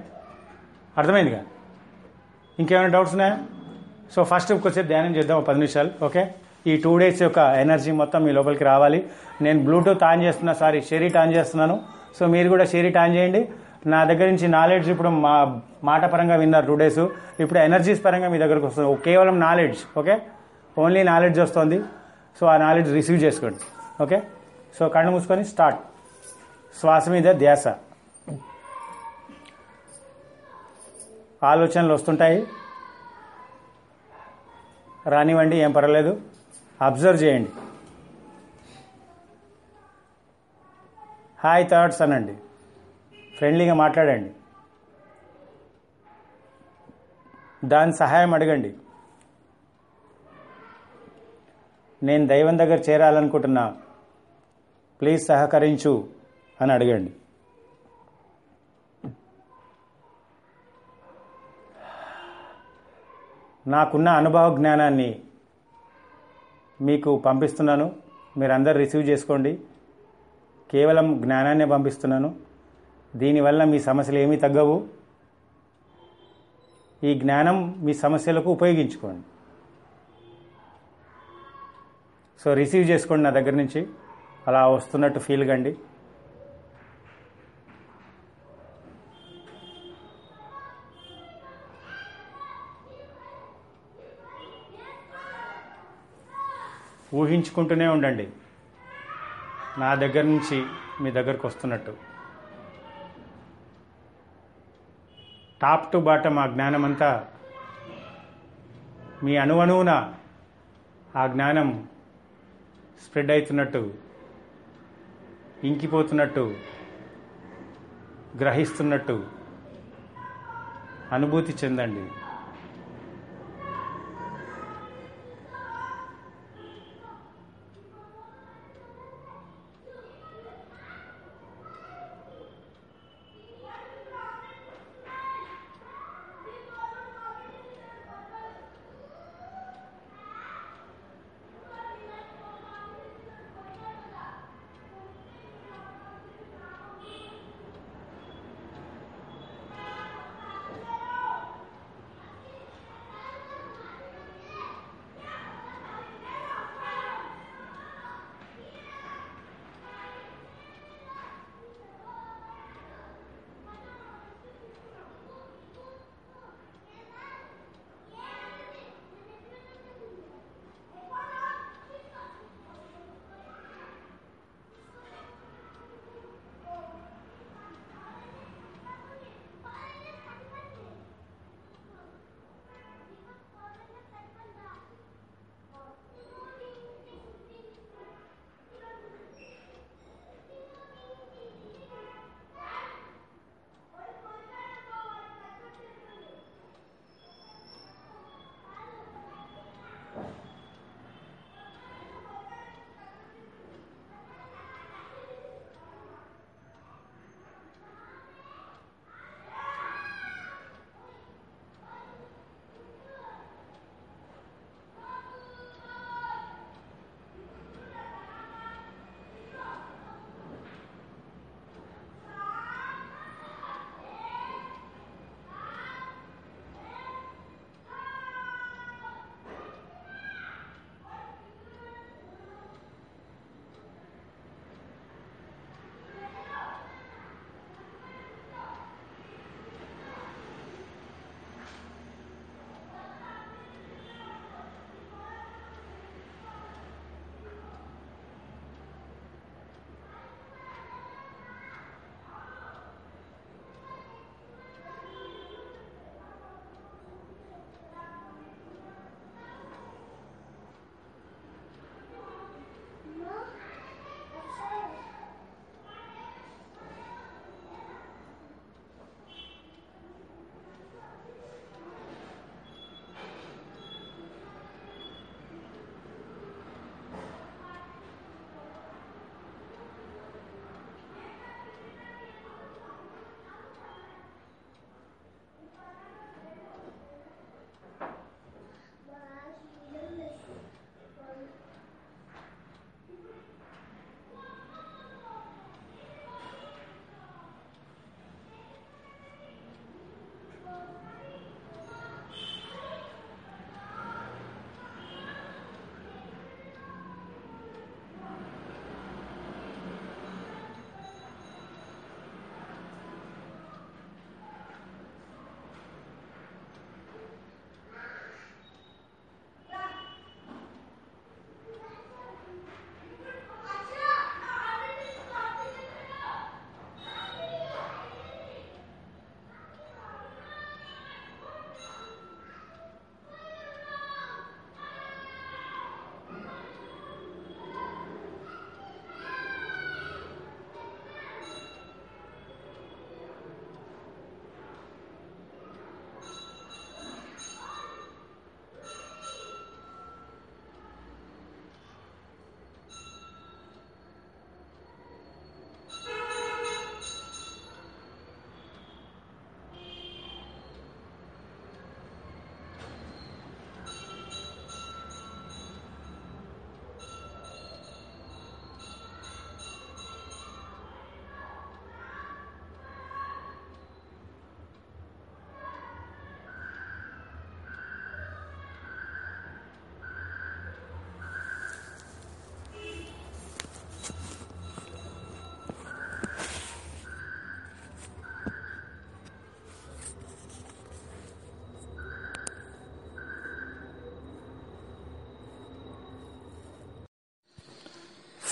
అర్థమైందిగా ఇంకేమైనా డౌట్స్ ఉన్నాయా సో ఫస్ట్ కొంచెం ధ్యానం చేద్దాం ఒక పది నిమిషాలు ఓకే ఈ టూ డేస్ యొక్క ఎనర్జీ మొత్తం మీ లోపలికి రావాలి నేను బ్లూటూత్ ఆన్ చేస్తున్నా సారీ షెరీట్ ఆన్ చేస్తున్నాను సో మీరు కూడా షెరీట్ ఆన్ చేయండి నా దగ్గర నుంచి నాలెడ్జ్ ఇప్పుడు మా మాట పరంగా విన్నారు టూ డేస్ ఇప్పుడు ఎనర్జీస్ పరంగా మీ దగ్గరకు వస్తుంది కేవలం నాలెడ్జ్ ఓకే ఓన్లీ నాలెడ్జ్ వస్తుంది సో ఆ నాలెడ్జ్ రిసీవ్ చేసుకోండి ఓకే సో కళ్ళు మూసుకొని స్టార్ట్ శ్వాస మీద ధ్యాస ఆలోచనలు వస్తుంటాయి రానివ్వండి ఏం పర్వాలేదు అబ్జర్వ్ చేయండి హాయ్ థాట్స్ అనండి ఫ్రెండ్లీగా మాట్లాడండి దాని సహాయం అడగండి నేను దైవం దగ్గర చేరాలనుకుంటున్నా ప్లీజ్ సహకరించు అని అడగండి నాకున్న అనుభవ జ్ఞానాన్ని మీకు పంపిస్తున్నాను మీరందరూ రిసీవ్ చేసుకోండి కేవలం జ్ఞానాన్నే పంపిస్తున్నాను దీనివల్ల మీ సమస్యలు ఏమీ తగ్గవు ఈ జ్ఞానం మీ సమస్యలకు ఉపయోగించుకోండి సో రిసీవ్ చేసుకోండి నా దగ్గర నుంచి అలా వస్తున్నట్టు ఫీల్ కండి ఊహించుకుంటూనే ఉండండి నా దగ్గర నుంచి మీ దగ్గరకు వస్తున్నట్టు టాప్ టు బాటమ్ ఆ జ్ఞానం అంతా మీ అణువణువున ఆ జ్ఞానం స్ప్రెడ్ అవుతున్నట్టు ఇంకిపోతున్నట్టు గ్రహిస్తున్నట్టు అనుభూతి చెందండి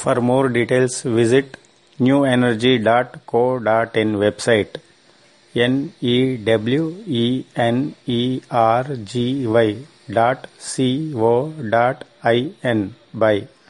For more details, visit newenergy.co.in website n-e-w-e-n-e-r-g-y dot c-o dot i-n by